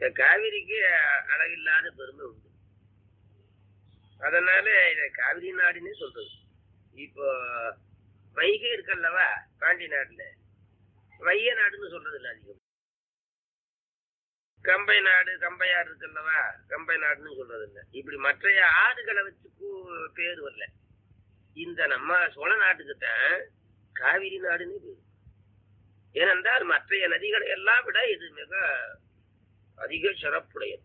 இந்த காவிரிக்கு அளவில்லாத பெருமை உண்டு அதனால இத காவிரி நாடுன்னே சொல்றது இப்போ வைகை இருக்கல்லவா பாண்டி நாட்டுல வைய நாடுன்னு சொல்றது இல்ல அதிகம் கம்பை நாடு கம்பையாறு இருக்குல்லவா கம்பை நாடுன்னு சொல்றது இல்ல இப்படி மற்ற ஆடுகளை வச்சு கூ- பேர் வரல இந்த நம்ம சோழ நாட்டுக்கு தான் காவிரி நாடுன்னு பேர் ஏனென்றால் மற்ற நதிகளை எல்லாம் விட இது மிக அதிக சிறப்புடையது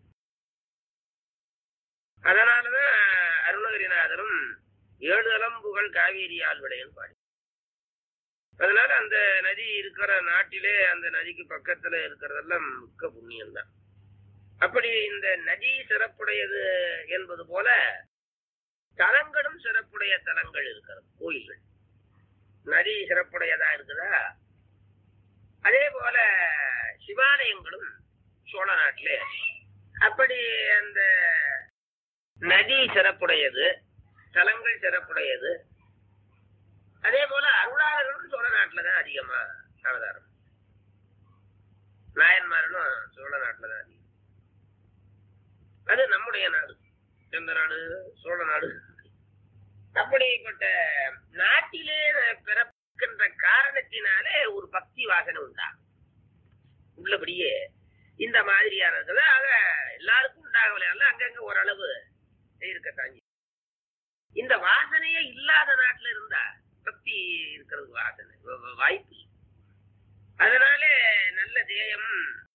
அதனாலதான் அருணகிரிநாதரும் ஏழு அலம்புகள் காவேரி ஆழ்வடையன் பாடி அதனால அந்த நதி இருக்கிற நாட்டிலே அந்த நதிக்கு பக்கத்துல இருக்கிறதெல்லாம் மிக்க புண்ணியம்தான் அப்படி இந்த நதி சிறப்புடையது என்பது போல தலங்களும் சிறப்புடைய தலங்கள் இருக்கிறது கோயில்கள் நதி சிறப்புடையதா இருக்குதா அதே போல சிவாலயங்களும் சோழ நாட்டிலே அப்படி அந்த நதி சிறப்புடையது தலங்கள் சிறப்புடையது அதே போல அருளாளர்களும் சோழ நாட்டுல தான் அதிகமா அவதாரம் நாயன்மார்களும் சோழ நாட்டுல தான் அதிகம் அது நம்முடைய நாடு எந்த நாடு சோழ நாடு அப்படிப்பட்ட நாட்டிலே பிறக்கின்ற காரணத்தினாலே ஒரு பக்தி வாசனை உண்டா உள்ளபடியே இந்த மாதிரியானது ஆக எல்லாருக்கும் உண்டாகவில்லை அங்கங்க ஓரளவு இருக்கத்தான் செய்யும். இந்த வாசனையே இல்லாத நாட்டுல இருந்தா பக்தி இருக்கிறது வாசனை வ- வ- வாய்ப்பு இல்லை. அதனாலே நல்ல தேயம்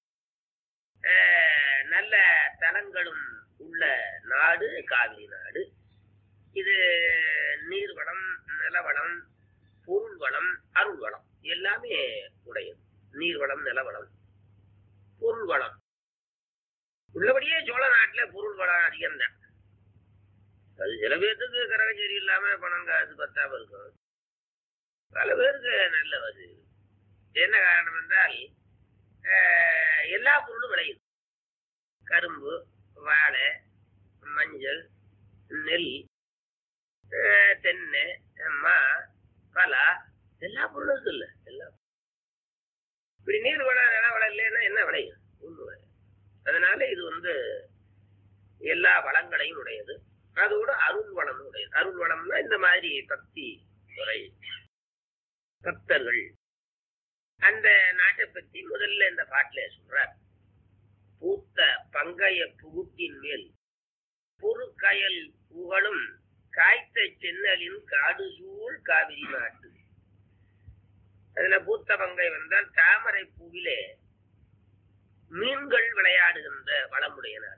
அஹ், நல்ல தலங்களும் உள்ள நாடு காவிரி நாடு இது நீர்வளம் நிலவளம் பொருள் வளம் அருள் வளம் எல்லாமே உடையது நீர்வளம் நிலவளம் பொருள் வளம் உள்ளபடியே சோழ நாட்டுல பொருள் வளம் அதிகம்தான் அது சில பேர்த்துக்கு கரகம் சரியில்லாம பணம் காசு பத்தாம இருக்கும் பல பேருக்கு நல்ல வசதி இருக்கு. என்ன காரணம் என்றால் அஹ், எல்லா பொருளும் விளையுது கரும்பு வாழை மஞ்சள் நெல் அஹ், தென்னை மா பலா எல்லா பொருளும் இருக்குல்ல எல்லா இப்படி நீர் வளம் நில வளம் இல்லைன்னா என்ன விளையும் ஒண்ணு விளையும் அதனால இது வந்து எல்லா வளங்களையும் உடையது அதோட அருள் வளமும் உடையது அருள் வளம்னா இந்த மாதிரி பக்தி துறை பக்தர்கள் அந்த நாட்டை பத்தி முதல்ல இந்த பாட்டுல சொல்றார் பூத்த பங்கைய புகுட்டின் மேல் பொறுக்கயல் புகழும் காய்த்த சென்னலின் காடு சூழ் காவிரி நாட்டு அதுல பூத்த பங்கை வந்தால் தாமரை பூவிலே மீன்கள் விளையாடுகின்ற வளமுடைய நாடு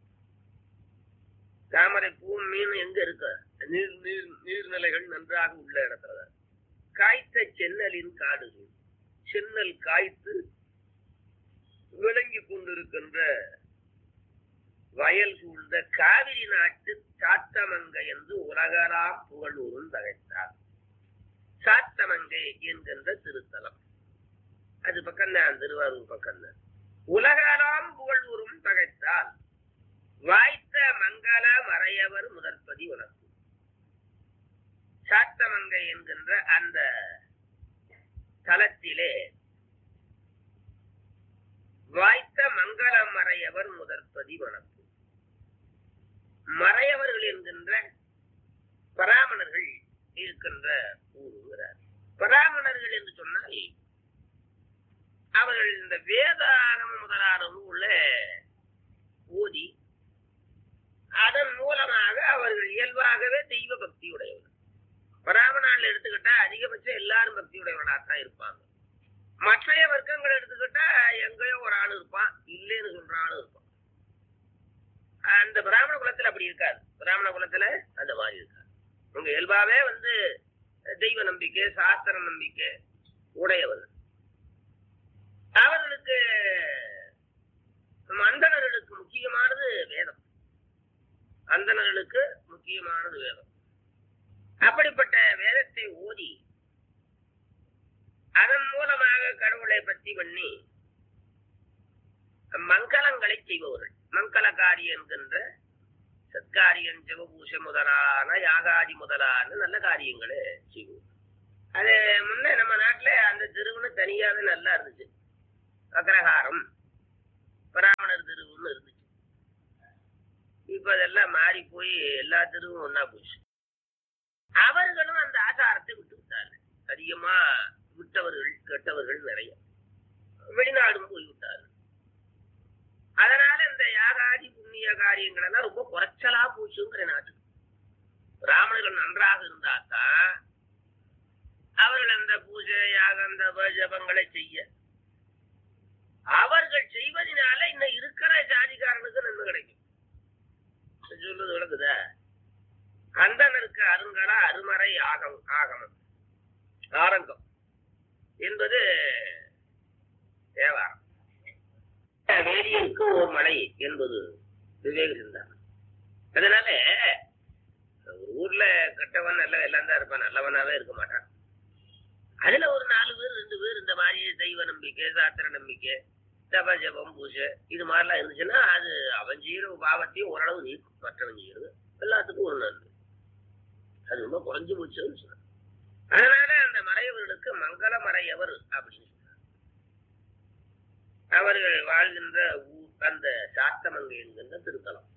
தாமரை பூ மீன் எங்க இருக்கு நீர் நீர் நீர்நிலைகள் நன்றாக உள்ள இடத்துல தான். காய்த்த சென்னலின் காடுகள் சென்னல் காய்த்து விளங்கி கொண்டிருக்கின்ற வயல் சூழ்ந்த காவிரி நாட்டு சாத்தமங்கை என்று உலகலாம் புகழூரும் தகைத்தார் சாத்தமங்கை என்கின்ற திருத்தலம் அது பக்கம்தான் திருவாரூர் பக்கம்தான் உலகலாம் புகழூரும் தகைத்தால் வாய்த்த மங்கள மறையவர் முதற்பதி உனக்கு சாத்தமங்கை என்கின்ற அந்த தலத்திலே வாய்த்த மங்கள மறையவர் முதற்பதி வனப்பு மறையவர்கள் என்கின்ற பராமணர்கள் இருக்கின்ற ஊருங்கிறார் பராமணர்கள் என்று சொன்னால் அவர்கள் இந்த வேதாகம முதலான நூல ஓதி அதன் மூலமாக அவர்கள் இயல்பாகவே தெய்வ பக்தி உடையவர்கள் பராமணால் எடுத்துக்கிட்டா அதிகபட்சம் எல்லாரும் பக்தி உடையவர்களாகத்தான் இருப்பாங்க மற்றைய வர்க்கங்கள் எடுத்துக்கிட்டா எங்கேயோ ஒரு ஆள் இருப்பான் இல்லைன்னு சொல்ற ஆளு இருப்பான் அந்த பிராமண குலத்துல அப்படி இருக்காது பிராமண குலத்துல அந்த மாதிரி இருக்காது உங்க இயல்பாவே வந்து தெய்வ நம்பிக்கை சாஸ்திர நம்பிக்கை உடையவர்கள் அவர்களுக்கு அந்தணர்களுக்கு முக்கியமானது வேதம் அந்தணர்களுக்கு முக்கியமானது வேதம் அப்படிப்பட்ட வேதத்தை ஓதி அதன் மூலமாக கடவுளை பற்றி பண்ணி மங்களங்களை செய்பவர்கள் மங்களகாரி என்கின்ற சத்காரியம் ஜெபபூஷ முதலான யாகாதி முதலான நல்ல காரியங்களை செய்வோம் அது முன்ன நம்ம நாட்டுல அந்த தெருவுன்னு தனியாக நல்லா இருந்துச்சு அக்ரஹாரம் பிராமணர் தெருவுன்னு இப்ப அதெல்லாம் மாறி போய் எல்லாத்திலும் ஒன்னா போச்சு அவர்களும் அந்த ஆசாரத்தை விட்டு விட்டார்கள் அதிகமா விட்டவர்கள் கெட்டவர்கள் நிறைய வெளிநாடும் போய் விட்டார்கள் அதனால இந்த யாகாதி புண்ணிய காரியங்கள் எல்லாம் ரொம்ப குறைச்சலா போச்சுங்கிற நாட்டுக்கு பிராமணர்கள் நன்றாக இருந்தாத்தான் அவர்கள் அந்த பூஜை யாகம் அந்த ஜபங்களை செய்ய அவர்கள் செய்வதனால இன்னும் இருக்கிற ஜாதிக்காரனுக்கு நன்மை கிடைக்கும் சொல்லுது விளக்குதா அந்தனருக்கு அருங்கலா அருமறை ஆகம் ஆகமம் ஆரங்கம் என்பது தேவாரம் வேலியருக்கு ஒரு மலை என்பது விவேக சிந்தானம் அதனால ஒரு ஊர்ல கெட்டவன் நல்ல எல்லாம் தான் இருப்பான் நல்லவனாவே இருக்க மாட்டான் அதுல ஒரு நாலு பேர் ரெண்டு பேர் இந்த மாதிரி தெய்வ நம்பிக்கை சாத்திர நம்பிக்கை தப ஜபம் பூஜை இது மாதிரிலாம் இருந்துச்சுன்னா அது அவன் செய்யற பாவத்தையும் ஓரளவு நீக்கும் மற்றவன் செய்யறது எல்லாத்துக்கும் ஒரு நன்மை அது ரொம்ப குறைஞ்சு போச்சுன்னு சொன்னான் அதனால அந்த மறையவர்களுக்கு மங்கள மறையவர் அப்படின்னு சொன்னார் அவர்கள் வாழ்கின்ற ஊர் அந்த சாத்தமங்கை என்கின்ற திருத்தலம்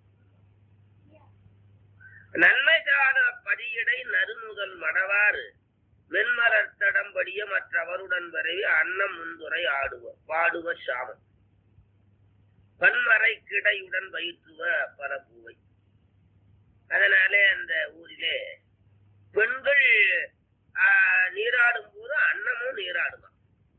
நன்மை சாத பதியடை நறுமுதல் மடவாறு வெண்மலர்த்தடம் படிய மற்றவருடன் வரைவி அன்னம் முந்துரை ஆடுவ பாடுவ சாமம் பன்மறை கிடையுடன் பயிற்றுவ பரப்புவை அதனாலே அந்த ஊரிலே பெண்கள் ஆஹ், நீராடும் போது அன்னமும் நீராடுவான்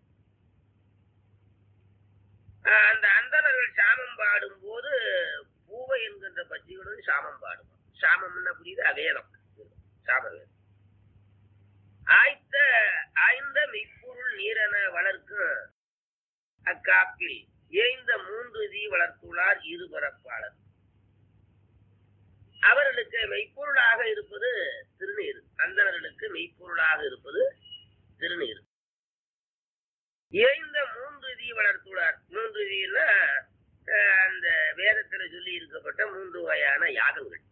ஆஹ், அந்த அந்தணர்கள் சாமம் பாடும் போது பூவை என்கின்ற பட்சிகளுடன் சாமம் பாடுவான் சாமம்னா புரியுது அவேதம் சாம வேதம் ஆய்த்த ஆய்ந்த மெய்ப்பொருள் நீரென வளர்க்கும் அக்காப்பில் ஏய்ந்த மூன்று தீ வளர்த்துள்ளார் இருபரப்பாளர் அவர்களுக்கு மெய்ப்பொருளாக இருப்பது திருநீர் அந்தணர்களுக்கு மெய்ப்பொருளாக இருப்பது திருநீர் ஏய்ந்த மூன்று தீ வளர்த்துள்ளார் மூன்று தீன்னா அஹ், அந்த வேதத்துல சொல்லி இருக்கப்பட்ட மூன்று வகையான யாகங்கள்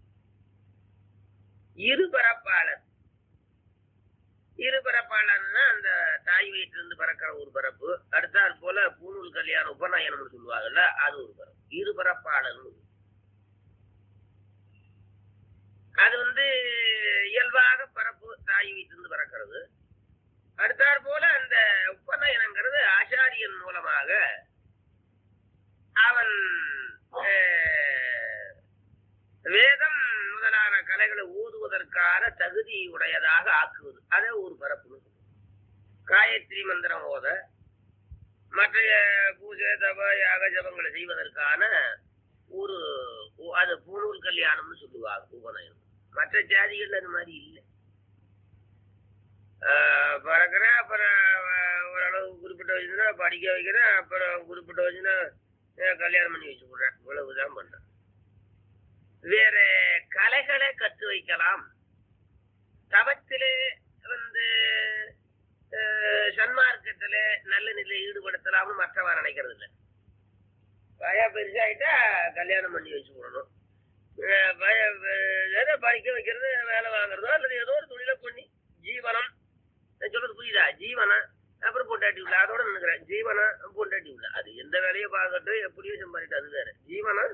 இருபரப்பாளர் இருபரப்பாளர்னா அந்த தாய் வயிற்றிலிருந்து பறக்கிற ஒரு பரப்பு அடுத்தாற் போல பூணூல் கல்யாணம் உபநயனம்னு சொல்லுவாங்கல்ல அது ஒரு பரப்பு இருபரப்பாளர் அது வந்து இயல்பாக பரப்பு தாய் வீட்டிலிருந்து பறக்கிறது அடுத்தாற் போல அந்த உபநயனங்கிறது ஆச்சாரியன் மூலமாக அவன் அஹ், வேதம் முதலான கலைகளை ஓதுவதற்கான தகுதி உடையதாக ஆக்குவது அதே ஒரு பரப்பு காயத்ரி மந்திரம் ஓத மற்ற பூஜை தப யாக ஜபங்களை செய்வதற்கான ஒரு ஒ- அது பூணூல் கல்யாணம்னு சொல்லுவாங்க உபநயனம் மற்ற ஜாதிகள் அந்த மாதிரி இல்லை பறக்கிறேன் அப்புறம் அஹ், ஓரளவு குறிப்பிட்ட வயசுனா படிக்க வைக்கிறேன் அப்புறம் குறிப்பிட்ட வயசுனா அஹ், கல்யாணம் பண்ணி வச்சு விடுறேன் இவ்வளவுதான் பண்றேன் வேற கலைகளை கற்று வைக்கலாம் தவத்திலே வந்து அஹ், சன்மார்க்கத்திலே நல்ல நிலையில் ஈடுபடுத்தலாம்னு மற்றவன் நினைக்கிறது இல்லை பய பெருசாயிட்டா கல்யாணம் பண்ணி வச்சு விடணும் அஹ் பய அஹ் ஏதோ படிக்க வைக்கிறது வேலை வாங்குறதோ அல்லது ஏதோ ஒரு தொழிலை பண்ணி ஜீவனம் நான் சொல்றது புரியுதா ஜீவனம் அப்புறம் பொண்டாட்டி உள்ள அதோட நினைக்கிறேன் ஜீவனம் பொண்டாட்டி உள்ள அது எந்த வேலையை பார்க்கட்டும் எப்படியோ சம்பாதிட்டு அது வேற ஜீவனம்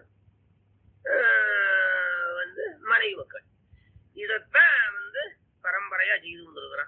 ஆஹ் வந்து மனைவி மக்கள் இதைத்தான் வந்து பரம்பரையா செய்து கொண்டிருக்கிறான்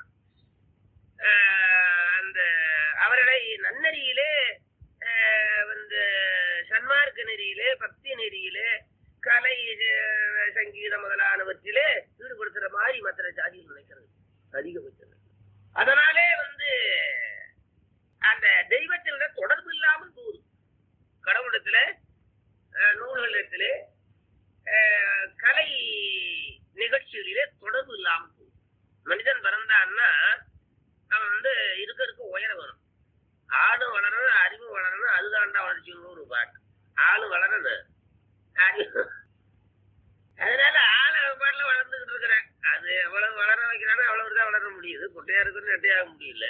ஆஹ் அந்த அவர்களை நன்னெறியிலே ஆஹ் வந்து சன்மார்க்க நெறியிலே பக்தி நெறியிலே கலை ஆஹ் சங்கீதம் முதலானவற்றிலே ஈடுபடுத்துற மாதிரி மற்ற ஜாதிகள் நினைக்கிறது அதிகபட்சம் அதனாலே வந்து அந்த தெய்வத்தில தொடர்பு இல்லாமல் போகுது கடவுளத்துல ஆஹ் நூல்களிடத்திலே ஆஹ் கலை நிகழ்ச்சிகளிலே தொடர்பு இல்லாமல் போகுது மனிதன் பிறந்தான்னா அவன் வந்து இருக்க இருக்க உயர வரும் ஆடு வளரணும் அறிவு வளரணும் அதுதான்டா வளர்ச்சின்னு ஒரு பாட்டு ஆளு வளரணும் அறிவு அதனால ஆளை பாட்டுல வளர்ந்துகிட்டு இருக்கிறேன் அது எவ்வளவு வளர வைக்கிறானோ அவ்வளவு தான் வளர முடியுது குட்டையா இருக்குன்னு நெட்டையாக முடியல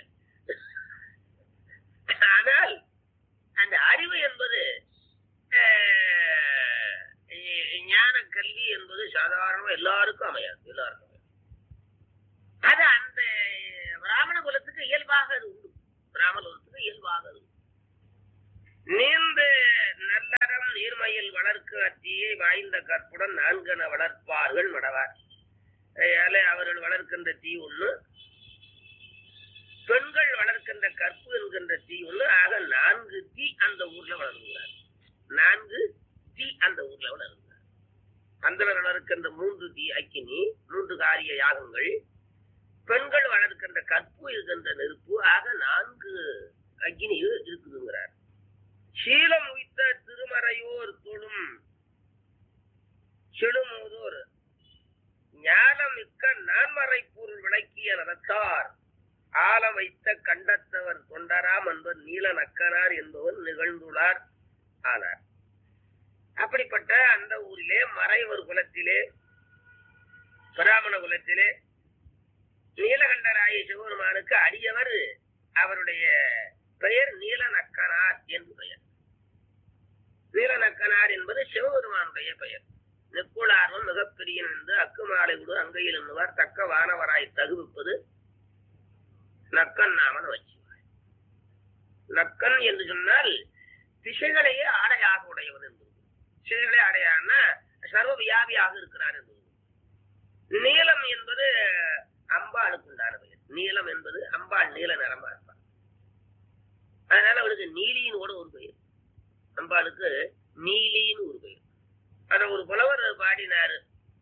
ஆனால் அந்த அறிவு என்பது ஆஹ், ஞான கல்வி என்பது சாதாரணமா எல்லாருக்கும் அமையாது எல்லாருக்கும் அமையாது. அது அந்த பிராமண குலத்துக்கு இயல்பாக அது உண்டு பிராமண குலத்துக்கு இயல்பாக அது உண்டு. நீந்து நல்லறம் நீர்மையில் வளர்க்க அத்தியை வாய்ந்த கற்புடன் நான்கென வளர்ப்பார்கள் மடவார் அதனால அவர்கள் வளர்க்கின்ற தீ ஒண்ணு பெண்கள் வளர்க்கின்ற கற்பு என்கின்ற தீ ஒண்ணு ஆக நான்கு தீ அந்த ஊர்ல வளர்கிறார் நான்கு தீ அந்த ஊர்ல வளர்கிறார் அந்தனர் வளர்க்கின்ற மூன்று தீ அக்கினி மூன்று காரிய யாகங்கள் பெண்கள் வளர்க்கின்ற கற்பு இருக்கின்ற நெருப்பு ஆக நான்கு அக்கினி இருக்குதுங்கிறார் சீலம் உய்த்த திருமறையோர் தொழும் செடுமோதோர் ஞானமிக்க நான்மறை பொருள் விளக்கிய நடத்தார் ஆல வைத்த கண்டத்தவர் தொண்டராம் என்பவர் நீல நக்கனார் என்பவர் நிகழ்ந்துள்ளார் ஆனார் அப்படிப்பட்ட அந்த ஊரிலே மறைவர் குலத்திலே பிராமண குலத்திலே நீலகண்டராய சிவபெருமானுக்கு அடியவர் அவருடைய பெயர் நீலநக்கனார் என்று பெயர் நீலநக்கனார் என்பது சிவபெருமானுடைய பெயர் நெக்குளார்வம் மிகப்பெரியன் என்று அக்குமாலை விடு அங்கையில் என்னுவார் தக்க வானவராய் தகுவிப்பது நக்கன் நாமன் வச்சுவார் நக்கன் என்று சொன்னால் திசைகளையே ஆடையாக உடையவன் என்பது திசைகளே ஆடையான சர்வ வியாபியாக இருக்கிறார் என்பது நீலம் என்பது அம்பாளுக்கு உண்டான பெயர் நீலம் என்பது அம்பாள் நீல நிறமா இருப்பார் அதனால அவளுக்கு நீலியின் கூட ஒரு பெயர் அம்பாளுக்கு நீலின்னு ஒரு பெயர் அத ஒரு புலவர் பாடினாரு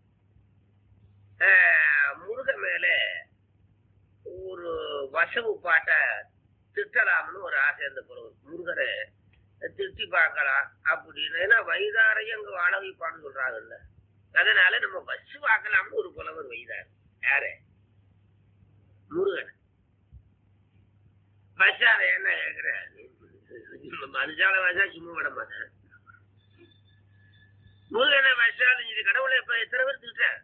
ஆஹ், முருகன் மேல ஒரு வசவு பாட்ட திட்டலாம்னு ஒரு ஆசை அந்த புலவர் முருகரை திட்டி பார்க்கலாம் அப்படின்னு ஏன்னா வைதாரையும் அங்க வாழ வைப்பான்னு சொல்றாங்கல்ல அதனால நம்ம வசு பார்க்கலாம்னு ஒரு புலவர் வைதார் யாரு முருகன் பஸ்ஸார என்ன கேக்குற மனுஷால வசா சும்மா விட மாட்டேன் முருகனை வச்சாலும் இது கடவுளை இப்ப எத்தனை பேர் திட்டேன்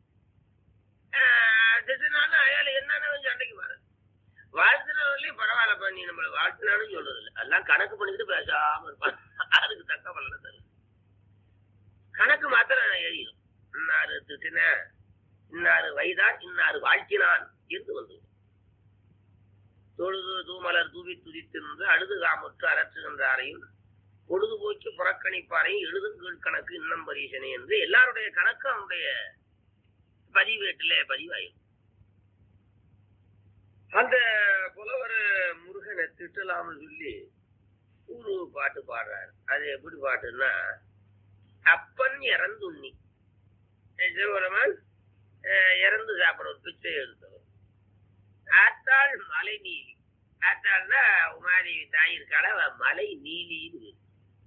திட்டினாலும் அயால என்னன்னு சண்டைக்கு வர வாழ்த்துனவர்களையும் பரவாயில்லப்பா நீ நம்மளை வாழ்த்தினாலும் சொல்றது இல்லை எல்லாம் கணக்கு பண்ணிக்கிட்டு பேசாம இருப்பான் அதுக்கு தக்க பலனை தரும் கணக்கு மாத்திரம் எழுதிடும் இன்னாரு திட்டின இன்னாரு வைதார் இன்னாரு வாழ்த்தினான் என்று வந்து தொழுது தூமலர் தூவி துதித்திருந்து அழுது காமுற்று அரற்றுகின்றாரையும் பொழுதுபோக்கி புறக்கணிப்பாரையும் எழுதுங்கள் கணக்கு இன்னம் பரீசனை என்று எல்லாருடைய கணக்கு அவனுடைய பதிவேட்டிலே பதிவாயும் அந்த புலவர் முருகனை திட்டலாம்னு சொல்லி ஒரு பாட்டு பாடுறாரு அது எப்படி பாட்டுன்னா அப்பன் இறந்துண்ணி சிவபெருமான் அஹ், இறந்து சாப்பிட ஒரு பிச்சை எடுத்தவர் ஆத்தாள் மலை நீலி ஆத்தாள்னா உமாரி தாய் இருக்காள அவ மலை நீலின்னு பேரு.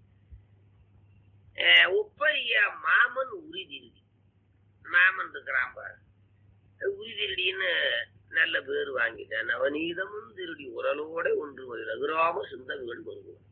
அஹ், உப்பரிய மாமன் உரிதிருடி மாமன் இருக்கிறான் பாரு உரிதிருடின்னு நல்ல பேர் வாங்கிட்டேன் நவநீதமும் திருடி உரலோட ஒன்று ஒரு ரகுராம சிந்தவிகள் வருவோம்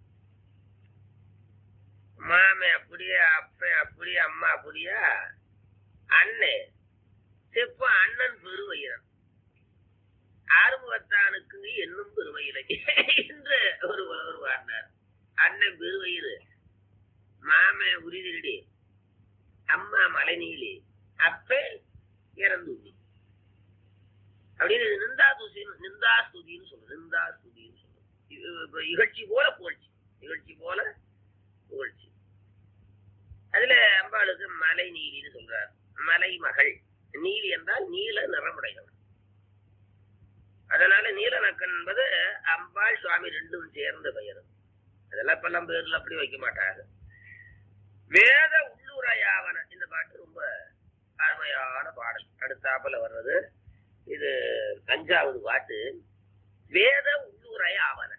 மாமே அப்படியே அப்பன் அப்படியே அம்மா அப்படியா அண்ணே செப்ப அண்ணன் பெருவயிரன் ஆறுமுகத்தானுக்கு என்னும் பெருவயிலை என்று ஒரு ஒரு வாடினார் அண்ணன் பெருவயிறு மாமே உரிதிருடி அம்மா மலைநீலி அப்பே இறந்து அப்படின்னு இது நிந்தா துசி நிந்தா ஸ்துதின்னு சொல்றோம் நிந்தா ஸ்துதின்னு சொல்றோம் இது இப்ப இகழ்ச்சி போல புகழ்ச்சி இகழ்ச்சி போல புகழ்ச்சி அதுல அம்பாளுக்கு மலை நீலின்னு சொல்றார் மலை மகள் நீலி என்றால் நீல நிறமுடையவன் அதனால நீலநக்கன் என்பது அம்பாள் சுவாமி ரெண்டும் சேர்ந்த பெயர் அதெல்லாம் இப்பெல்லாம் பேர்ல அப்படி வைக்க மாட்டாங்க வேத உள்ளுரையாவன இந்த பாட்டு ரொம்ப அருமையான பாடல் அடுத்தாப்புல வர்றது இது அஞ்சாவது பாட்டு வேத உள்ளுரை ஆவன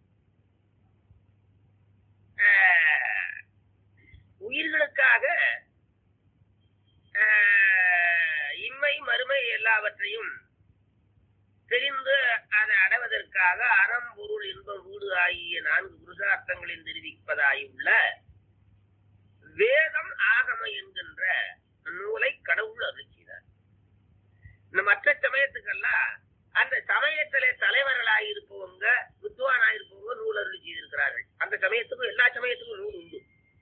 ஆஹ், உயிர்களுக்காக ஆஹ், இம்மை மறுமை எல்லாவற்றையும் தெரிந்து அதை அடைவதற்காக அறம் பொருள் இன்பம் வீடு ஆகிய நான்கு புருஷார்த்தங்களில் தெரிவிப்பதாயுள்ள வேதம் ஆகம என்கின்ற நூலை கடவுள் அருள் செய்தார் இந்த மற்ற சமயத்துக்கெல்லாம் அந்த சமயத்திலே தலைவர்களாக இருப்பவங்க வித்வானாக இருப்பவங்க நூல் அருள் செய்திருக்கிறார்கள் அந்த சமயத்துக்கும் எல்லா சமயத்துக்கும் நூல் உண்டு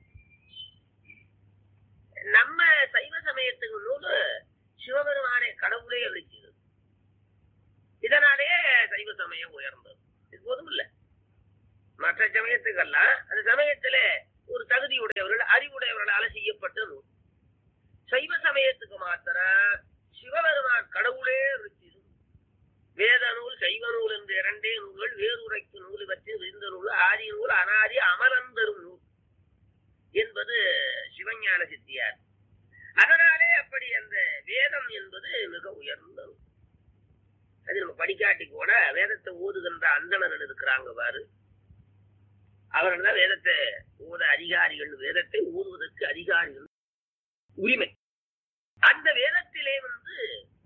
நம்ம சைவ சமயத்துக்கு நூல் சிவபெருமானே கடவுளே அருள் செய்தது இதனாலே சைவ சமயம் உயர்ந்தது இது போதும் இல்ல மற்ற சமயத்துக்கெல்லாம் அந்த சமயத்திலே ஒரு தகுதி உடையவர்கள் அறிவுடையவர்களாக செய்யப்பட்ட நூல் சைவ சமயத்துக்கு மாத்திரம் சிவபெருமான் கடவுளே ருச்சிது வேத நூல் சைவ நூல் என்ற இரண்டே நூல்கள் வேறுரைக்கு நூல் பற்றி விரிந்த நூல் ஆதி நூல் அனாதி அமலந்தரும் நூல் என்பது சிவஞான சித்தியார் அதனாலே அப்படி அந்த வேதம் என்பது மிக உயர்ந்த நூல் அது நம்ம படிக்காட்டி கூட வேதத்தை ஓதுகின்ற அந்தணர்கள் இருக்கிறாங்க பாரு அவர்கள் தான் வேதத்தை ஓத அதிகாரிகள் வேதத்தை ஓதுவதற்கு அதிகாரிகள் உரிமை அந்த வேதத்திலே வந்து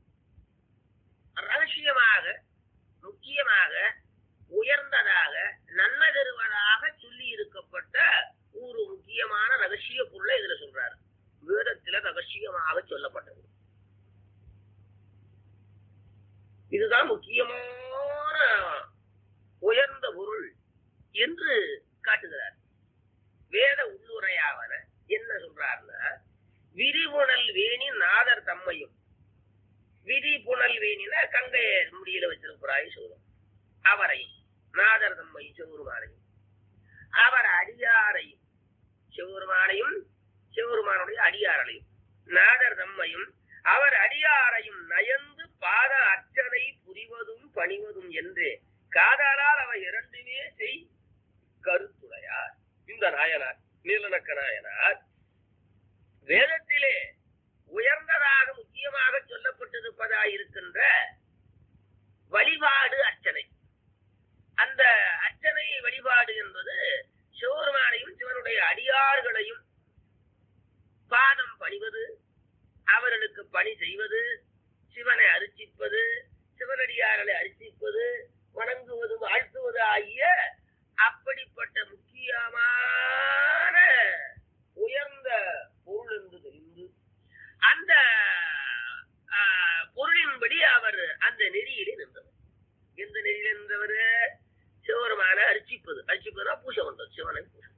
ரகசியமாக முக்கியமாக உயர்ந்ததாக நன்மை தருவதாக சொல்லி இருக்கப்பட்ட ஒரு முக்கியமான ரகசிய பொருளை இதுல சொல்றாரு வேதத்தில ரகசியமாக சொல்லப்பட்டது இதுதான் முக்கியமான உயர்ந்த பொருள் என்று காட்டுகிறார் வேத உள்ளுரையாவன என்ன சொல்றாருன்னா விரிபுணல் வேணி நாதர் தம்மையும் விரிபுணல் வேணினா கங்கை முடியில வச்சிருக்கிறாய் சொல்லும் அவரையும் நாதர் தம்மையும் சிவருமானையும் அவர் அடியாரையும் சிவருமானையும் சிவருமானுடைய அடியாரையும் நாதர் தம்மையும் அவர் அடியாரையும் நயந்து பாத அர்ச்சனை புரிவதும் பணிவதும் என்று காதாலால் அவை இரண்டுமே செய் கருத்துடையார் இந்த நாயனார் நீலநக்க நாயனார் வேதத்திலே உயர்ந்ததாக முக்கியமாக சொல்லப்பட்டிருப்பதாய் இருக்கின்ற வழிபாடு அர்ச்சனை அந்த அர்ச்சனை வழிபாடு என்பது சிவருமானையும் சிவனுடைய அடியார்களையும் பாதம் பணிவது அவர்களுக்கு பணி செய்வது சிவனை அரிசிப்பது சிவனடியார்களை அரிசிப்பது வணங்குவது வாழ்த்துவது ஆகிய அப்படிப்பட்ட முக்கியமான உயர்ந்த பொருள் என்று தெரிந்து அந்த ஆஹ், பொருளின்படி அவர் அந்த நெறியிலே நின்றவர் எந்த நெறியில நின்றவர் சிவருமான அரிசிப்பது அரிசிப்பதுனா பூஜை பண்றது சிவனை பூஜை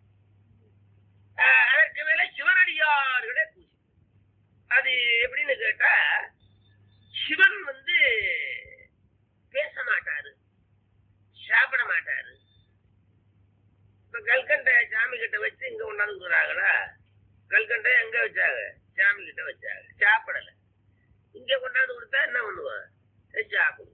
ஆஹ், அதற்கு மேல சிவனடியார்களே பூஜை அது எப்படின்னு கேட்டா சிவன் வந்து பேச மாட்டாரு சாப்பிட மாட்டாரு இப்ப கல்கண்டை சாமி கிட்ட வச்சு இங்க கொண்டாந்து கொடுக்குறாங்களா கல்கண்டை எங்க வச்சாங்க சாமி கிட்ட வச்சாங்க சாப்பிடல இங்க கொண்டாந்து கொடுத்தா என்ன பண்ணுவான் சாப்பிடும்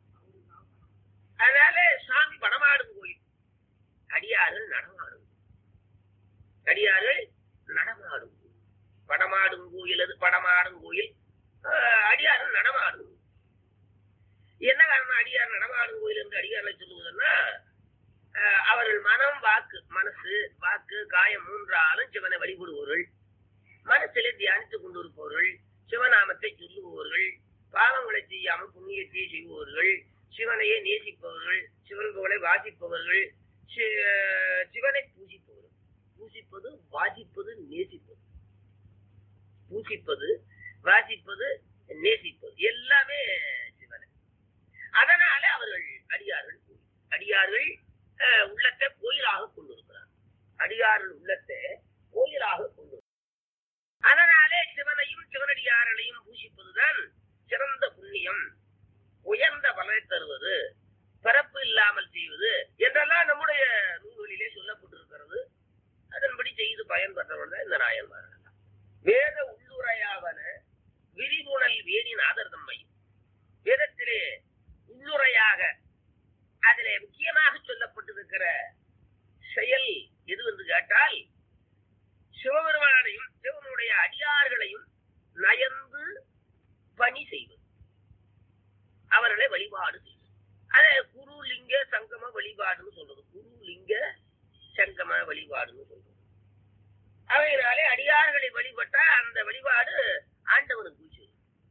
அதனால சாமி படமாடும் கோயில் அடியார்கள் நடமாடும் அடியார்கள் நடமாடும் படமாடும் கோயில் அது படமாடும் கோயில் ஆஹ், அடியார்கள் நடமாடும் என்ன காரணம் அடியார் நடமாடும் கோயில் என்று அடியார்களை சொல்லுவதுன்னா ஆஹ், அவர்கள் மனம் வாக்கு மனசு வாக்கு காயம் மூன்றாலும் சிவனை வழிபடுபவர்கள் மனசிலே தியானித்துக் கொண்டிருப்பவர்கள் சிவநாமத்தை சொல்லுபவர்கள் பாவங்களை செய்யாமல் புண்ணியத்தை செய்பவர்கள் சிவனையே நேசிப்பவர்கள் சிவன் புகழை வாசிப்பவர்கள் சி- சிவனை பூஜிப்பவர்கள் பூஜிப்பது வாசிப்பது நேசிப்பது பூஜிப்பது வாசிப்பது நேசிப்பது எல்லாமே சிவனை அதனால அவர்கள் அடியார்கள் அடியார்கள் அஹ், உள்ளத்தை கோயிலாக கொண்டிருக்கிறார் அடியார்கள் உள்ளத்தை கோயிலாக கொண்டு அதனாலே சிவனையும் சிவனடியார்களையும் பூஷிப்பதுதான் சிறந்த புண்ணியம் உயர்ந்த பலனை தருவது பிறப்பு இல்லாமல் செய்வது என்றெல்லாம் நம்முடைய நூல்களிலே சொல்லப்பட்டிருக்கிறது அதன்படி செய்து பயன்பெற்றவர் தான் இந்த நாயன்மார்கள் வேத உள்ளுரையாவன விரிவுணல் வேணின் ஆதர்தம்மை வேதத்திலே உள்ளுரையாக அதிலே முக்கியமாக சொல்லப்பட்டிருக்கிற செயல் எது என்று கேட்டால் சிவபெருமானையும் சிவனுடைய அடியார்களையும் நயந்து பணி செய்வது அவர்களை வழிபாடு செய்வது அதே குரு லிங்க சங்கம வழிபாடுன்னு சொல்றது குரு லிங்க சங்கம வழிபாடுன்னு சொல்றது அவையினாலே அடியார்களை வழிபட்டா அந்த வழிபாடு ஆண்டவனுக்கு உச்சிதம்.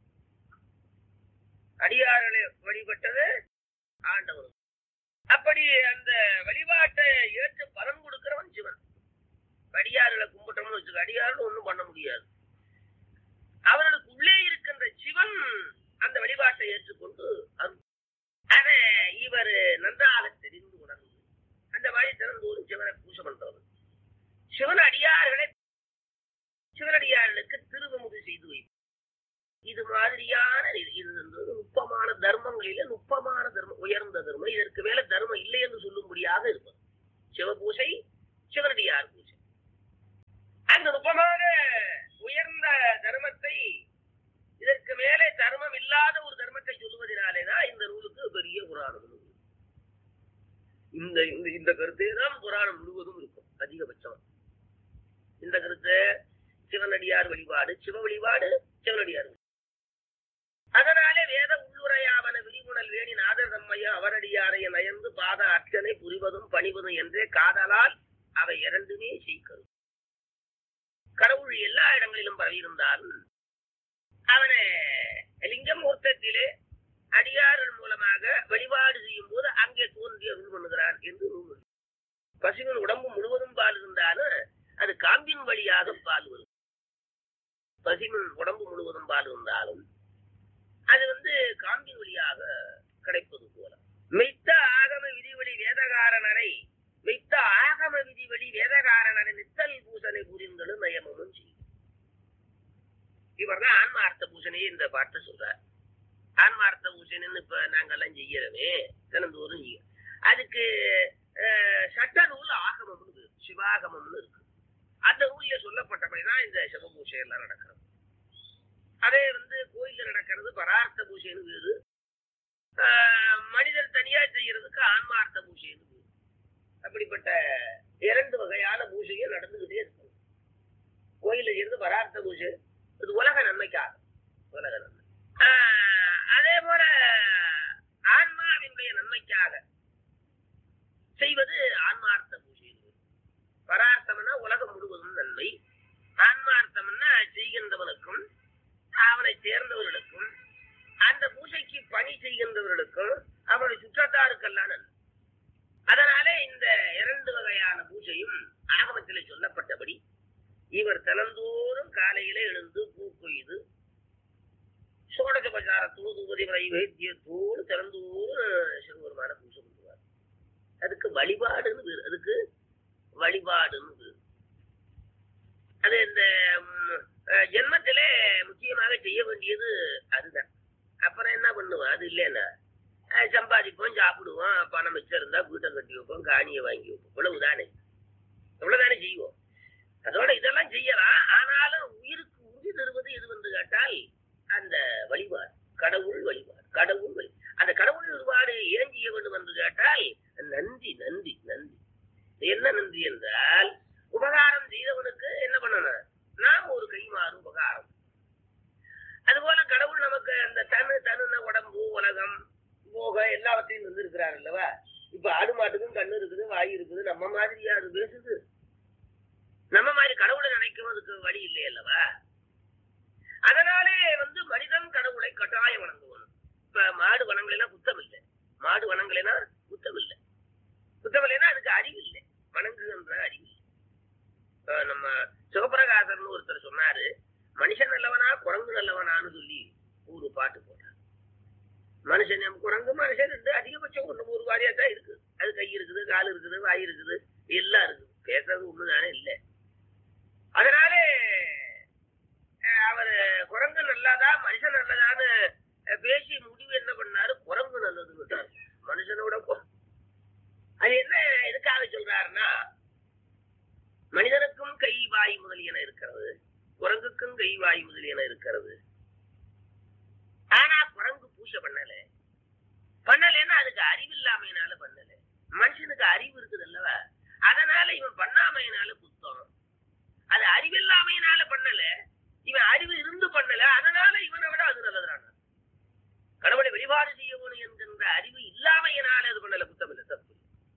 அடியார்களை வழிபட்டது ஆண்டவனுக்கு அப்படி அந்த வழிபாட்டை ஏற்று பலன் கொடுக்கிறவன் சிவன் அடியார்களை கும்பிட்டோம்னு வச்சுக்க அடியார்கள் ஒண்ணும் பண்ண முடியாது அவர்களுக்கு உள்ளே இருக்கின்ற சிவன் அந்த வழிபாட்டை ஏற்றுக்கொண்டு அருள் அதை இவர் நன்றாக தெரிந்து உணர்ந்து அந்த மாதிரி திறந்தோறும் சிவனை பூஜை பண்றவர் சிவன் அடியார்களை சிவனடியார்களுக்கு திருவமுது செய்து வைப்பார் இது மாதிரியான இது இது வந்து நுட்பமான தர்மங்களில நுட்பமான தர்மம் உயர்ந்த தர்மம் இதற்கு மேல தர்மம் இல்லை என்று சொல்லும்படியாக இருப்பது சிவபூசை சிவனடியார் பூஜை அந்த நுட்பமான இல்லாத ஒரு தர்மத்தை சொல்லுவதனாலேதான் இந்த நூலுக்கு பெரிய புராணம் நூல். இந்த இந்த இந்த கருத்தே தான் புராணம் முழுவதும் இருக்கும் அதிகபட்சம் இந்த கருத்து சிவனடியார் வழிபாடு சிவ வழிபாடு சிவனடியார் வழிபாடு. அதனாலே வேத உள்ளுரையாவன விரிவுணல் வேணி நாதர் தம்மைய அவரடியாரைய நயந்து பாத அர்ச்சனை புரிவதும் பணிவதும் என்றே காதலால் அவை இரண்டுமே செய்கரும் கடவுள் எல்லா இடங்களிலும் பரவியிருந்தாலும் அவனை லிங்கமூர்த்தத்திலே அடியார்கள் மூலமாக வழிபாடு செய்யும் போது அங்கே தோன்றி அருள் பண்ணுகிறார் என்று நூல் பசுவின் உடம்பு முழுவதும் பால் இருந்தாலும் அது காம்பின் வழியாக பால் வரும் பசுவின் உடம்பு முழுவதும் பால் இருந்தாலும் அது வந்து காம்பின் வழியாக கிடைப்பது போல மெய்த்த ஆகம விதிவழி வேதகாரனரை மெய்த்த ஆகம விதிவழி வேதகாரனரை நித்தல் பூசனை புரிந்தலும் நயமமும் செய்யும் இவர்தான் ஆன்மார்த்த பூசனையை இந்த பாட்டை சொல்றார் ஆன்மார்த்த பூசனைன்னு இப்ப நாங்கெல்லாம் செய்யறோமே தினந்தோறும் செய்ய அதுக்கு அஹ், சட்ட நூல் ஆகமம்னு பேரு. சிவாகமம்னு இருக்கு அந்த நூல்ல சொல்லப்பட்டபடிதான் இந்த சிவபூசை எல்லாம் நடக்கிறது அதே வந்து கோயில்ல நடக்கிறது பரார்த்த பூஜைன்னு வேறு ஆஹ் மனிதர் தனியா செய்யறதுக்கு ஆன்மார்த்த பூஜைன்னு வேறு அப்படிப்பட்ட இரண்டு வகையான பூஜைகள் நடந்துகிட்டே இருக்கும் கோயில்ல செய்யறது பரார்த்த பூஜை இது உலக நன்மைக்காக உலக நன்மை ஆஹ் அதே போல ஆன்மாவினுடைய நன்மைக்காக செய்வது ஆன்மார்த்த பூஜை பரார்த்தம்னா உலகம் முழுவதும் நன்மை ஆன்மார்த்தம்னா செய்கின்றவனுக்கும் அவனை சேர்ந்தவர்களுக்கும் அந்த பூஜைக்கு பணி செய்கின்றவர்களுக்கும் அவனுடைய சுற்றத்தாருக்கெல்லாம் நன்மை அதனாலே இந்த இரண்டு வகையான பூஜையும் ஆகமத்திலே சொல்லப்பட்டபடி இவர் தினந்தோறும் காலையிலே எழுந்து பூ கொய்து சோடக பச்சாரத்தோடு உபதிமுறை வைத்தியத்தோடு தினந்தோறும் சிவபெருமான பூஜை பண்ணுவார் அதுக்கு வழிபாடுன்னு பேரு அதுக்கு வழிபாடுன்னு பேரு அது இந்த ம், அஹ், ஜென்மத்திலே முக்கியமாக செய்ய வேண்டியது அதுதான் அப்புறம் என்ன பண்ணுவோம் அது இல்லைன்னா அஹ், சம்பாதிப்போம் சாப்பிடுவோம் பணம் மிச்சம் இருந்தா வீட்டை கட்டி வைப்போம் காணியை வாங்கி வைப்போம் இவ்வளவுதானே இவ்வளவுதானே செய்வோம் அதோட இதெல்லாம் செய்யலாம் ஆனாலும் உயிருக்கு உறுதி தருவது எது வந்து கேட்டால் அந்த வழிபாடு கடவுள் வழிபாடு கடவுள் வழி அந்த கடவுள் வழிபாடு ஏன் செய்ய வேண்டும் என்று கேட்டால் நன்றி நன்றி நன்றி என்ன நன்றி என்றால் உபகாரம் செய்தவனுக்கு என்ன பண்ணணும் நாம் ஒரு கைமாறு உபகாரம் அதுபோல கடவுள் நமக்கு அந்த தனு தனுன உடம்பு உலகம் போக எல்லாவற்றையும் தந்திருக்கிறார் அல்லவா இப்ப ஆடு மாட்டுக்கும் கண்ணு இருக்குது வாய் இருக்குது நம்ம மாதிரியா அது பேசுது நம்ம மாதிரி கடவுளை நினைக்கும் அதுக்கு வழி இல்லை அல்லவா அதனாலே வந்து மனிதன் கடவுளை கட்டாயம் வணங்குவனும் இப்ப மாடு வனங்களெல்லாம் குத்தம் இல்லை மாடு வனங்களெல்லாம் குத்தம் இல்லை குத்தம் இல்லைன்னா அதுக்கு அறிவு இல்லை வணங்குகின்ற அறிவு இல்லை. இப்ப நம்ம சிவபிரகாசர்னு ஒருத்தர் சொன்னாரு மனுஷன் நல்லவனா குரங்கு நல்லவனான்னு சொல்லி ஒரு பாட்டு போட்டார் மனுஷன் நம்ம குரங்கு மனுஷன் ரெண்டு அதிகபட்சம் ஒண்ணு ஒரு வாரியா தான் இருக்கு அது கை இருக்குது கால் இருக்குது வாய் இருக்குது எல்லாம் இருக்குது பேசுறது ஒண்ணுதானே இல்லை அதனாலே அஹ், அவரு குரங்கு நல்லதா மனுஷன் நல்லதான்னு அஹ், பேசி முடிவு என்ன பண்ணாரு குரங்கு நல்லதுன்னு விட்டாரு. மனுஷனோட கு- அது என்ன எதுக்காக சொல்றாருன்னா மனிதனுக்கும் கை வாய் முதலியன இருக்கிறது குரங்குக்கும் கை வாய் முதலியன இருக்கிறது ஆனா குரங்கு பூசை பண்ணல பண்ணலைன்னா அதுக்கு அறிவில்லாமையினால பண்ணல மனுஷனுக்கு அறிவு இருக்குது அல்லவா அதனால இவன் பண்ணாமையினால குத்தம் அது அறிவில்லாமையினால பண்ணல இவன் அறிவு இருந்து பண்ணல அதனால இவனை விட அது நல்லதுறான கடவுளை வழிபாடு செய்யணும் என்கின்ற அறிவு இல்லாமையினால அது பண்ணல குத்தம் இல்லை தப்பு